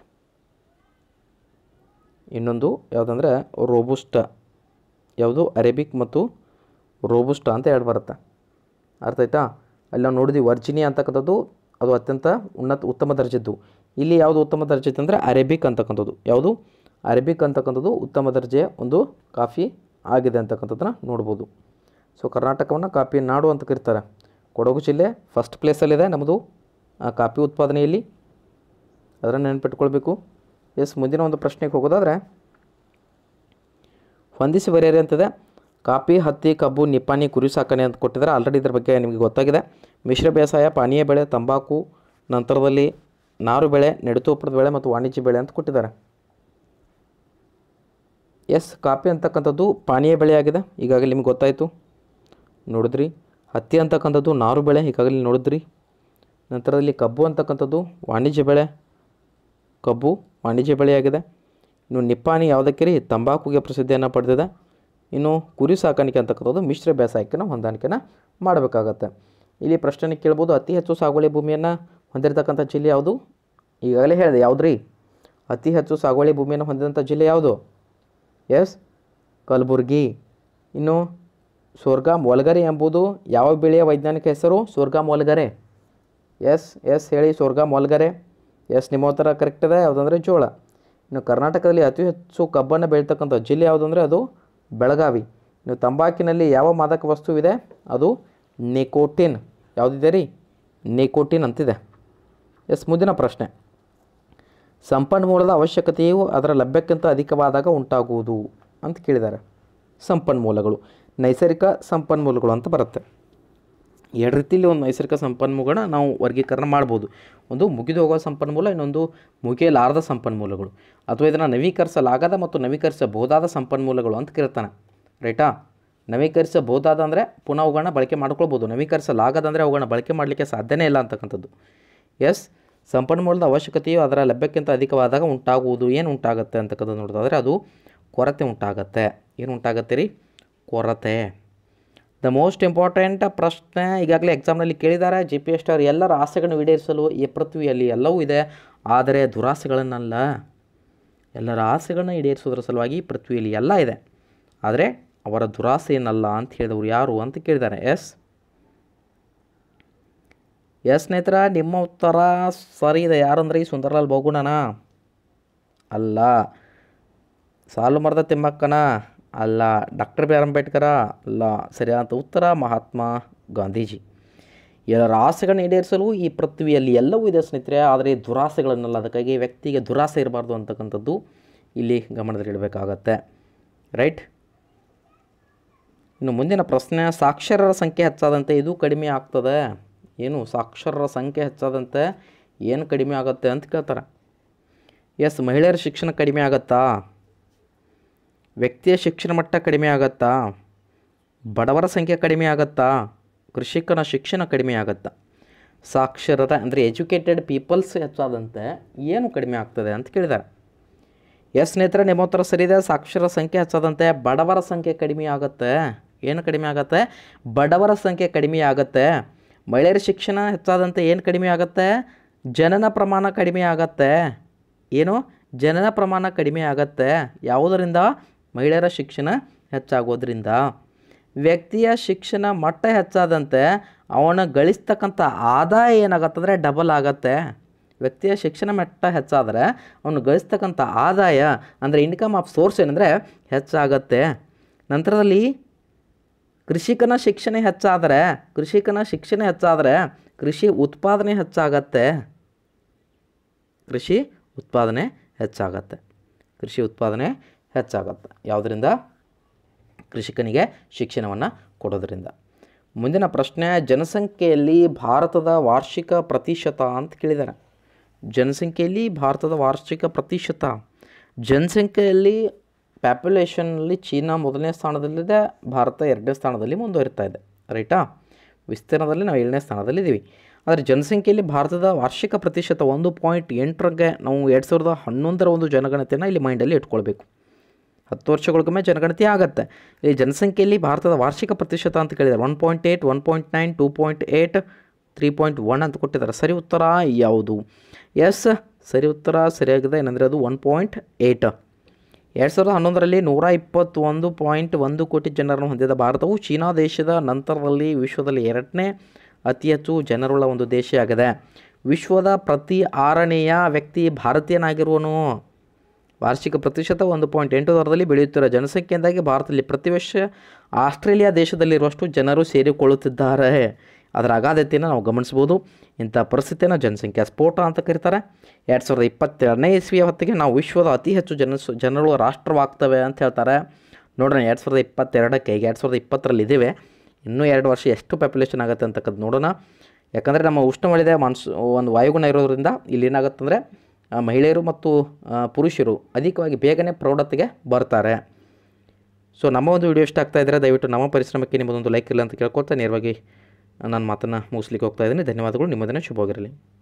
ಇನ್ನೊಂದು ಯಾವುದಂದರೆ ರೋಬುಸ್ಟ ಯಾವುದು ಅರೇಬಿಕ್ ಮತ್ತು ರೋಬುಸ್ಟ ಅಂತ ಎರಡು ಬರುತ್ತೆ ಅರ್ಥ ಆಯ್ತಾ ಅಲ್ಲಿ ನಾವು ನೋಡಿದ್ವಿ ವರ್ಜಿನಿಯಾ ಅಂತಕ್ಕಂಥದ್ದು ಅದು ಅತ್ಯಂತ ಉನ್ನತ ಉತ್ತಮ ದರ್ಜೆದ್ದು ಇಲ್ಲಿ ಯಾವುದು ಉತ್ತಮ ದರ್ಜೆದ್ದು ಅಂದರೆ ಅರೇಬಿಕ್ ಅಂತಕ್ಕಂಥದ್ದು ಯಾವುದು ಅರೇಬಿಕ್ ಅಂತಕ್ಕಂಥದ್ದು ಉತ್ತಮ ದರ್ಜೆಯ ಒಂದು ಕಾಫಿ ಆಗಿದೆ ಅಂತಕ್ಕಂಥದ್ದನ್ನ ನೋಡ್ಬೋದು ಸೊ ಕರ್ನಾಟಕವನ್ನು ಕಾಫಿ ನಾಡು ಅಂತ ಕರೀತಾರೆ ಕೊಡಗು ಜಿಲ್ಲೆ ಫಸ್ಟ್ ಪ್ಲೇಸಲ್ಲಿದೆ ನಮ್ಮದು ಆ ಕಾಫಿ ಉತ್ಪಾದನೆಯಲ್ಲಿ ಅದನ್ನು ನೆನಪಿಟ್ಕೊಳ್ಬೇಕು ಎಸ್ ಮುಂದಿನ ಒಂದು ಪ್ರಶ್ನೆಗೆ ಹೋಗೋದಾದರೆ ಹೊಂದಿಸಿ ಬರೆಯಿರಿ ಅಂತಿದೆ ಕಾಫಿ ಹತ್ತಿ ಕಬ್ಬು ನಿಪ್ಪಾಣಿ ಕುರಿ ಸಾಕಣೆ ಅಂತ ಕೊಟ್ಟಿದ್ದಾರೆ ಆಲ್ರೆಡಿ ಇದ್ರ ಬಗ್ಗೆ ನಿಮಗೆ ಗೊತ್ತಾಗಿದೆ ಮಿಶ್ರ ಬೇಸಾಯ ಪಾನೀಯ ಬೆಳೆ ತಂಬಾಕು ನಂತರದಲ್ಲಿ ನಾರು ಬೆಳೆ ನೆಡುತೋಪದ ಬೆಳೆ ಮತ್ತು ವಾಣಿಜ್ಯ ಬೆಳೆ ಅಂತ ಕೊಟ್ಟಿದ್ದಾರೆ ಎಸ್ ಕಾಫಿ ಅಂತಕ್ಕಂಥದ್ದು ಪಾನೀಯ ಬೆಳೆಯಾಗಿದೆ ಈಗಾಗಲೇ ನಿಮ್ಗೆ ಗೊತ್ತಾಯಿತು ನೋಡಿದ್ರಿ ಹತ್ತಿ ಅಂತಕ್ಕಂಥದ್ದು ನಾರು ಬೆಳೆ ಈಗಾಗಲೇ ನೋಡಿದ್ರಿ ನಂತರದಲ್ಲಿ ಕಬ್ಬು ಅಂತಕ್ಕಂಥದ್ದು ವಾಣಿಜ್ಯ ಬೆಳೆ ಕಬ್ಬು ವಾಣಿಜ್ಯ ಬೆಳೆಯಾಗಿದೆ ಇನ್ನು ನಿಪ್ಪಾಣಿ ಯಾವುದಕ್ಕೆ ರೀ ತಂಬಾಕುಗೆ ಪ್ರಸಿದ್ಧಿಯನ್ನು ಪಡೆದಿದೆ ಇನ್ನು ಕುರಿ ಸಾಕಾಣಿಕೆ ಅಂತಕ್ಕಂಥದ್ದು ಮಿಶ್ರ ಬೇಸಾಯಕ್ಕೆ ನಾವು ಹೊಂದಾಣಿಕೆನ ಮಾಡಬೇಕಾಗತ್ತೆ ಇಲ್ಲಿ ಪ್ರಶ್ನೆ ಕೇಳ್ಬೋದು ಅತಿ ಹೆಚ್ಚು ಸಾಗುವಳಿ ಭೂಮಿಯನ್ನು ಹೊಂದಿರತಕ್ಕಂಥ ಜಿಲ್ಲೆ ಯಾವುದು ಈಗಾಗಲೇ ಹೇಳಿದೆ ಯಾವ್ದು ರೀ ಅತಿ ಹೆಚ್ಚು ಸಾಗುವಳಿ ಭೂಮಿಯನ್ನು ಹೊಂದಿದಂಥ ಜಿಲ್ಲೆ ಯಾವುದು ಎಸ್ ಕಲಬುರ್ಗಿ ಇನ್ನು ಸೋರ್ಗಾಮ್ ಒಲ್ಗರೆ ಎಂಬುದು ಯಾವ ಬೆಳೆಯ ವೈಜ್ಞಾನಿಕ ಹೆಸರು ಸೋರ್ಗಾಮ್ ಒಲ್ಗರೆ ಎಸ್ ಎಸ್ ಹೇಳಿ ಸೋರ್ಗಾಮ್ ಒಲ್ಗರೆ ಎಸ್ ನಿಮ್ಮ ಉತ್ತರ ಕರೆಕ್ಟ್ ಇದೆ ಯಾವುದಂದ್ರೆ ಜೋಳ ಇನ್ನು ಕರ್ನಾಟಕದಲ್ಲಿ ಅತಿ ಹೆಚ್ಚು ಕಬ್ಬನ್ನು ಬೆಳೀತಕ್ಕಂಥ ಜಿಲ್ಲೆ ಯಾವುದಂದರೆ ಅದು ಬೆಳಗಾವಿ ಇನ್ನು ತಂಬಾಕಿನಲ್ಲಿ ಯಾವ ಮಾದಕ ವಸ್ತುವಿದೆ ಅದು ನಿಕೋಟಿನ್ ಯಾವುದಿದೆ ರೀ ನಿಕೋಟಿನ್ ಅಂತಿದೆ ಎಸ್ ಮುಂದಿನ ಪ್ರಶ್ನೆ ಸಂಪನ್ಮೂಲದ ಅವಶ್ಯಕತೆಯು ಅದರ ಲಭ್ಯಕ್ಕಿಂತ ಅಧಿಕವಾದಾಗ ಉಂಟಾಗುವುದು ಅಂತ ಕೇಳಿದ್ದಾರೆ ಸಂಪನ್ಮೂಲಗಳು ನೈಸರ್ಗಿಕ ಸಂಪನ್ಮೂಲಗಳು ಅಂತ ಬರುತ್ತೆ ಎರಡು ರೀತಿಯಲ್ಲಿ ಒಂದು ನೈಸರ್ಗಿಕ ಸಂಪನ್ಮೂಲಗಳನ್ನ ನಾವು ವರ್ಗೀಕರಣ ಮಾಡ್ಬೋದು ಒಂದು ಮುಗಿದು ಹೋಗೋ ಸಂಪನ್ಮೂಲ ಇನ್ನೊಂದು ಮುಗಿಯಲಾರದ ಸಂಪನ್ಮೂಲಗಳು ಅಥವಾ ಇದನ್ನು ನವೀಕರಿಸಲಾಗದ ಮತ್ತು ನವೀಕರಿಸಬಹುದಾದ ಸಂಪನ್ಮೂಲಗಳು ಅಂತ ಕರೀತಾನೆ ರೈಟಾ ನವೀಕರಿಸಬಹುದಾದ ಅಂದರೆ ಪುನಃ ಅವುಗಳನ್ನ ಬಳಕೆ ಮಾಡ್ಕೊಳ್ಬೋದು ನವೀಕರಿಸಲಾಗದಂದರೆ ಅವುಗಳನ್ನ ಬಳಕೆ ಮಾಡಲಿಕ್ಕೆ ಸಾಧ್ಯನೇ ಇಲ್ಲ ಅಂತಕ್ಕಂಥದ್ದು ಎಸ್ ಸಂಪನ್ಮೂಲದ ಅವಶ್ಯಕತೆಯು ಅದರ ಲಭ್ಯಕ್ಕಿಂತ ಅಧಿಕವಾದಾಗ ಉಂಟಾಗುವುದು ಏನು ಉಂಟಾಗುತ್ತೆ ಅಂತಕ್ಕಂಥದ್ದು ನೋಡೋದಾದರೆ ಅದು ಕೊರತೆ ಉಂಟಾಗತ್ತೆ ಏನು ಉಂಟಾಗತ್ತೆ ರೀ ಕೊರತೆ ದ ಮೋಸ್ಟ್ ಇಂಪಾರ್ಟೆಂಟ್ ಪ್ರಶ್ನೆ ಈಗಾಗಲೇ ಎಕ್ಸಾಮ್ನಲ್ಲಿ ಕೇಳಿದ್ದಾರೆ ಜಿ ಪಿ ಎಸ್ ಟಿ ಎಲ್ಲರ ಆಸೆಗಳನ್ನು ಈಡೇರಿಸಲು ಈ ಪೃಥ್ವಿಯಲ್ಲಿ ಎಲ್ಲವೂ ಇದೆ ಆದರೆ ದುರಾಸೆಗಳನ್ನಲ್ಲ ಎಲ್ಲರ ಆಸೆಗಳನ್ನ ಈಡೇರಿಸೋದ್ರ ಸಲುವಾಗಿ ಈ ಪೃಥ್ವಿಯಲ್ಲಿ ಎಲ್ಲ ಇದೆ ಆದರೆ ಅವರ ದುರಾಸೆ ಏನಲ್ಲ ಅಂತ ಹೇಳಿದವರು ಯಾರು ಅಂತ ಕೇಳಿದ್ದಾರೆ ಎಸ್ ಎಸ್ ಸ್ನೇಹಿತರ ನಿಮ್ಮ ಉತ್ತರ ಸರಿ ಇದೆ ಯಾರಂದ್ರೆ ಈ ಸುಂದರಲಾಲ್ ಬಹುಗುಣನ ಅಲ್ಲ ಸಾಲು ಮರದ ತಿಮ್ಮಕ್ಕನ ಅಲ್ಲ ಡಾಕ್ಟರ್ ಬಿ ಆರ್ ಅಂಬೇಡ್ಕರ ಅಲ್ಲ ಸರಿಯಾದ ಉತ್ತರ ಮಹಾತ್ಮ ಗಾಂಧೀಜಿ ಎಲ್ಲರ ಆಸೆಗಳನ್ನ ಈಡೇರಿಸಲು ಈ ಪೃಥ್ವಿಯಲ್ಲಿ ಎಲ್ಲವೂ ಇದೆ ಸ್ನೇಹಿತರೆ ಆದರೆ ದುರಾಸೆಗಳನ್ನಲ್ಲ ಅದಕ್ಕಾಗಿ ವ್ಯಕ್ತಿಗೆ ದುರಾಸೆ ಇರಬಾರ್ದು ಅಂತಕ್ಕಂಥದ್ದು ಇಲ್ಲಿ ಗಮನದಲ್ಲಿಡಬೇಕಾಗತ್ತೆ ರೈಟ್ ಇನ್ನು ಮುಂದಿನ ಪ್ರಶ್ನೆ ಸಾಕ್ಷರರ ಸಂಖ್ಯೆ ಹೆಚ್ಚಾದಂತೆ ಇದು ಕಡಿಮೆ ಆಗ್ತದೆ ಏನು ಸಾಕ್ಷರರ ಸಂಖ್ಯೆ ಹೆಚ್ಚಾದಂತೆ ಏನು ಕಡಿಮೆ ಆಗುತ್ತೆ ಅಂತ ಕೇಳ್ತಾರೆ ಎಸ್ ಮಹಿಳೆಯರ ಶಿಕ್ಷಣ ಕಡಿಮೆ ಆಗತ್ತಾ ವ್ಯಕ್ತಿಯ ಶಿಕ್ಷಣ ಮಟ್ಟ ಕಡಿಮೆ ಆಗತ್ತಾ ಬಡವರ ಸಂಖ್ಯೆ ಕಡಿಮೆ ಆಗತ್ತಾ ಕೃಷಿಕನ ಶಿಕ್ಷಣ ಕಡಿಮೆ ಆಗತ್ತಾ ಸಾಕ್ಷರರ ಅಂದರೆ ಎಜುಕೇಟೆಡ್ ಪೀಪಲ್ಸ್ ಹೆಚ್ಚಾದಂತೆ ಏನು ಕಡಿಮೆ ಆಗ್ತದೆ ಅಂತ ಕೇಳಿದ್ದಾರೆ ಎಸ್ ಸ್ನೇಹಿತರೆ ನಿಮ್ಮ ಉತ್ತರ ಸರಿ ಇದೆ ಸಾಕ್ಷರ ಸಂಖ್ಯೆ ಹೆಚ್ಚಾದಂತೆ ಬಡವರ ಸಂಖ್ಯೆ ಕಡಿಮೆ ಆಗುತ್ತೆ ಏನು ಕಡಿಮೆ ಆಗುತ್ತೆ ಬಡವರ ಸಂಖ್ಯೆ ಕಡಿಮೆ ಆಗುತ್ತೆ ಮಹಿಳೆಯರ ಶಿಕ್ಷಣ ಹೆಚ್ಚಾದಂತೆ ಏನು ಕಡಿಮೆ ಆಗುತ್ತೆ ಜನನ ಪ್ರಮಾಣ ಕಡಿಮೆ ಆಗತ್ತೆ ಏನು ಜನನ ಪ್ರಮಾಣ ಕಡಿಮೆ ಆಗತ್ತೆ ಯಾವುದರಿಂದ ಮಹಿಳೆಯರ ಶಿಕ್ಷಣ ಹೆಚ್ಚಾಗೋದ್ರಿಂದ ವ್ಯಕ್ತಿಯ ಶಿಕ್ಷಣ ಮಟ್ಟ ಹೆಚ್ಚಾದಂತೆ ಅವನ ಗಳಿಸ್ತಕ್ಕಂಥ ಆದಾಯ ಏನಾಗತ್ತಂದರೆ ಡಬಲ್ ಆಗತ್ತೆ ವ್ಯಕ್ತಿಯ ಶಿಕ್ಷಣ ಮಟ್ಟ ಹೆಚ್ಚಾದರೆ ಅವನು ಗಳಿಸ್ತಕ್ಕಂಥ ಆದಾಯ ಅಂದರೆ ಇನ್ಕಮ್ ಆಫ್ ಸೋರ್ಸ್ ಏನಂದರೆ ಹೆಚ್ಚಾಗತ್ತೆ ನಂತರದಲ್ಲಿ ಕೃಷಿಕನ ಶಿಕ್ಷಣ ಹೆಚ್ಚಾದರೆ ಕೃಷಿಕನ ಶಿಕ್ಷಣ ಹೆಚ್ಚಾದರೆ ಕೃಷಿ ಉತ್ಪಾದನೆ ಹೆಚ್ಚಾಗತ್ತೆ ಕೃಷಿ ಉತ್ಪಾದನೆ ಹೆಚ್ಚಾಗತ್ತೆ ಕೃಷಿ ಉತ್ಪಾದನೆ ಹೆಚ್ಚಾಗತ್ತೆ ಯಾವುದರಿಂದ ಕೃಷಿಕನಿಗೆ ಶಿಕ್ಷಣವನ್ನು ಕೊಡೋದ್ರಿಂದ ಮುಂದಿನ ಪ್ರಶ್ನೆ ಜನಸಂಖ್ಯೆಯಲ್ಲಿ ಭಾರತದ ವಾರ್ಷಿಕ ಪ್ರತಿಶತ ಅಂತ ಕೇಳಿದ್ದಾರೆ ಜನಸಂಖ್ಯೆಯಲ್ಲಿ ಭಾರತದ ವಾರ್ಷಿಕ ಪ್ರತಿಶತ ಜನಸಂಖ್ಯೆಯಲ್ಲಿ ಪ್ಯಾಪ್ಯುಲೇಷನ್ನಲ್ಲಿ ಚೀನಾ ಮೊದಲನೇ ಸ್ಥಾನದಲ್ಲಿದೆ ಭಾರತ ಎರಡನೇ ಸ್ಥಾನದಲ್ಲಿ ಮುಂದುವರಿತಾ ಇದೆ ರೈಟಾ ವಿಸ್ತೀರ್ಣದಲ್ಲಿ ನಾವು ಏಳನೇ ಸ್ಥಾನದಲ್ಲಿದ್ದೀವಿ ಆದರೆ ಜನಸಂಖ್ಯೆಯಲ್ಲಿ ಭಾರತದ ವಾರ್ಷಿಕ ಪ್ರತಿಶತ ಒಂದು ಪಾಯಿಂಟ್ ಎಂಟರಿಗೆ ನಾವು ಎರಡು ಸಾವಿರದ ಹನ್ನೊಂದರ ಒಂದು ಜನಗಣತಿಯನ್ನು ಇಲ್ಲಿ ಮೈಂಡಲ್ಲಿ ಇಟ್ಕೊಳ್ಬೇಕು ಹತ್ತು ವರ್ಷಗಳಿಗೊಮ್ಮೆ ಜನಗಣತಿ ಆಗುತ್ತೆ ಈ ಜನಸಂಖ್ಯೆಯಲ್ಲಿ ಭಾರತದ ವಾರ್ಷಿಕ ಪ್ರತಿಶತ ಅಂತ ಕೇಳಿದ್ದಾರೆ one point eight one point nine two point eight three point one ಅಂತ ಕೊಟ್ಟಿದ್ದಾರೆ ಸರಿ ಉತ್ತರ ಯಾವುದು ಎಸ್ ಸರಿ ಉತ್ತರ ಸರಿಯಾಗಿದೆ ಏನಂದರೆ ಅದು ಒನ್ ಪಾಯಿಂಟ್ ಏಯ್ಟ್ ಎರಡು ಸಾವಿರದ ಹನ್ನೊಂದರಲ್ಲಿ ನೂರ ಇಪ್ಪತ್ತೊಂದು ಪಾಯಿಂಟ್ ಒಂದು ಕೋಟಿ ಜನರನ್ನು ಹೊಂದಿದ ಭಾರತವು ಚೀನಾ ದೇಶದ ನಂತರದಲ್ಲಿ ವಿಶ್ವದಲ್ಲಿ ಎರಡನೇ ಅತಿ ಹೆಚ್ಚು ಜನರುಳ್ಳ ಒಂದು ದೇಶ ಆಗಿದೆ ವಿಶ್ವದ ಪ್ರತಿ ಆರನೆಯ ವ್ಯಕ್ತಿ ಭಾರತೀಯನಾಗಿರುವನು ವಾರ್ಷಿಕ ಪ್ರತಿಶತ ಒಂದು ಪಾಯಿಂಟ್ ಎಂಟು ದರದಲ್ಲಿ ಬೆಳೆಯುತ್ತಿರುವ ಜನಸಂಖ್ಯೆಯಿಂದಾಗಿ ಭಾರತದಲ್ಲಿ ಪ್ರತಿ ವರ್ಷ ಆಸ್ಟ್ರೇಲಿಯಾ ದೇಶದಲ್ಲಿರುವಷ್ಟು ಜನರು ಸೇರಿಕೊಳ್ಳುತ್ತಿದ್ದಾರೆ ಅದರ ಅಗಾಧತೆಯನ್ನು ನಾವು ಗಮನಿಸ್ಬೋದು ಇಂಥ ಪರಿಸ್ಥಿತಿಯನ್ನು ಜನಸಂಖ್ಯಾ ಸ್ಫೋಟ ಅಂತ ಕರೀತಾರೆ ಎರಡು ಸಾವಿರದ ಇಪ್ಪತ್ತೆರಡನೇ ಇಸ್ವಿಯ ಹೊತ್ತಿಗೆ ನಾವು ವಿಶ್ವದ ಅತಿ ಹೆಚ್ಚು ಜನ ಜನರು ರಾಷ್ಟ್ರವಾಗ್ತವೆ ಅಂತ ಹೇಳ್ತಾರೆ ನೋಡೋಣ ಎರಡು ಸಾವಿರದ ಇಪ್ಪತ್ತೆರಡಕ್ಕೆ ಈಗ ಎರಡು ಸಾವಿರದ ಇಪ್ಪತ್ತರಲ್ಲಿ ಇದ್ದೇವೆ ಇನ್ನೂ ಎರಡು ವರ್ಷ ಎಷ್ಟು ಪಾಪ್ಯುಲೇಷನ್ ಆಗುತ್ತೆ ಅಂತಕ್ಕದ್ದು ನೋಡೋಣ ಯಾಕಂದರೆ ನಮ್ಮ ಉಷ್ಣವಲಯದ ಮಾನ್ಸೂ ಒಂದು ವಾಯುಗುಣ ಇರೋದ್ರಿಂದ ಇಲ್ಲಿ ಏನಾಗುತ್ತಂದರೆ ಆ, ಮಹಿಳೆಯರು ಮತ್ತು ಆ, ಪುರುಷರು ಅಧಿಕವಾಗಿ ಬೇಗನೆ ಪ್ರೌಢತೆಗೆ ಬರ್ತಾರೆ ಸೊ ನಮ್ಮ ಒಂದು ವಿಡಿಯೋ ಇಷ್ಟ ಆಗ್ತಾ ಇದ್ದರೆ ದಯವಿಟ್ಟು ನಮ್ಮ ಪರಿಶ್ರಮಕ್ಕೆ ನಿಮ್ಮದೊಂದು ಲೈಕ್ ಇಲ್ಲ ಅಂತ ಕೇಳ್ಕೊಳ್ತಾ ನೇರವಾಗಿ ನಾನು ಮಾತನ್ನು ಮುಗಿಸ್ಲಿಕ್ಕೆ ಹೋಗ್ತಾ ಇದ್ದೀನಿ ಧನ್ಯವಾದಗಳು ನಿಮ್ಮದನ್ನೇ ಶುಭವಾಗಿರಲಿ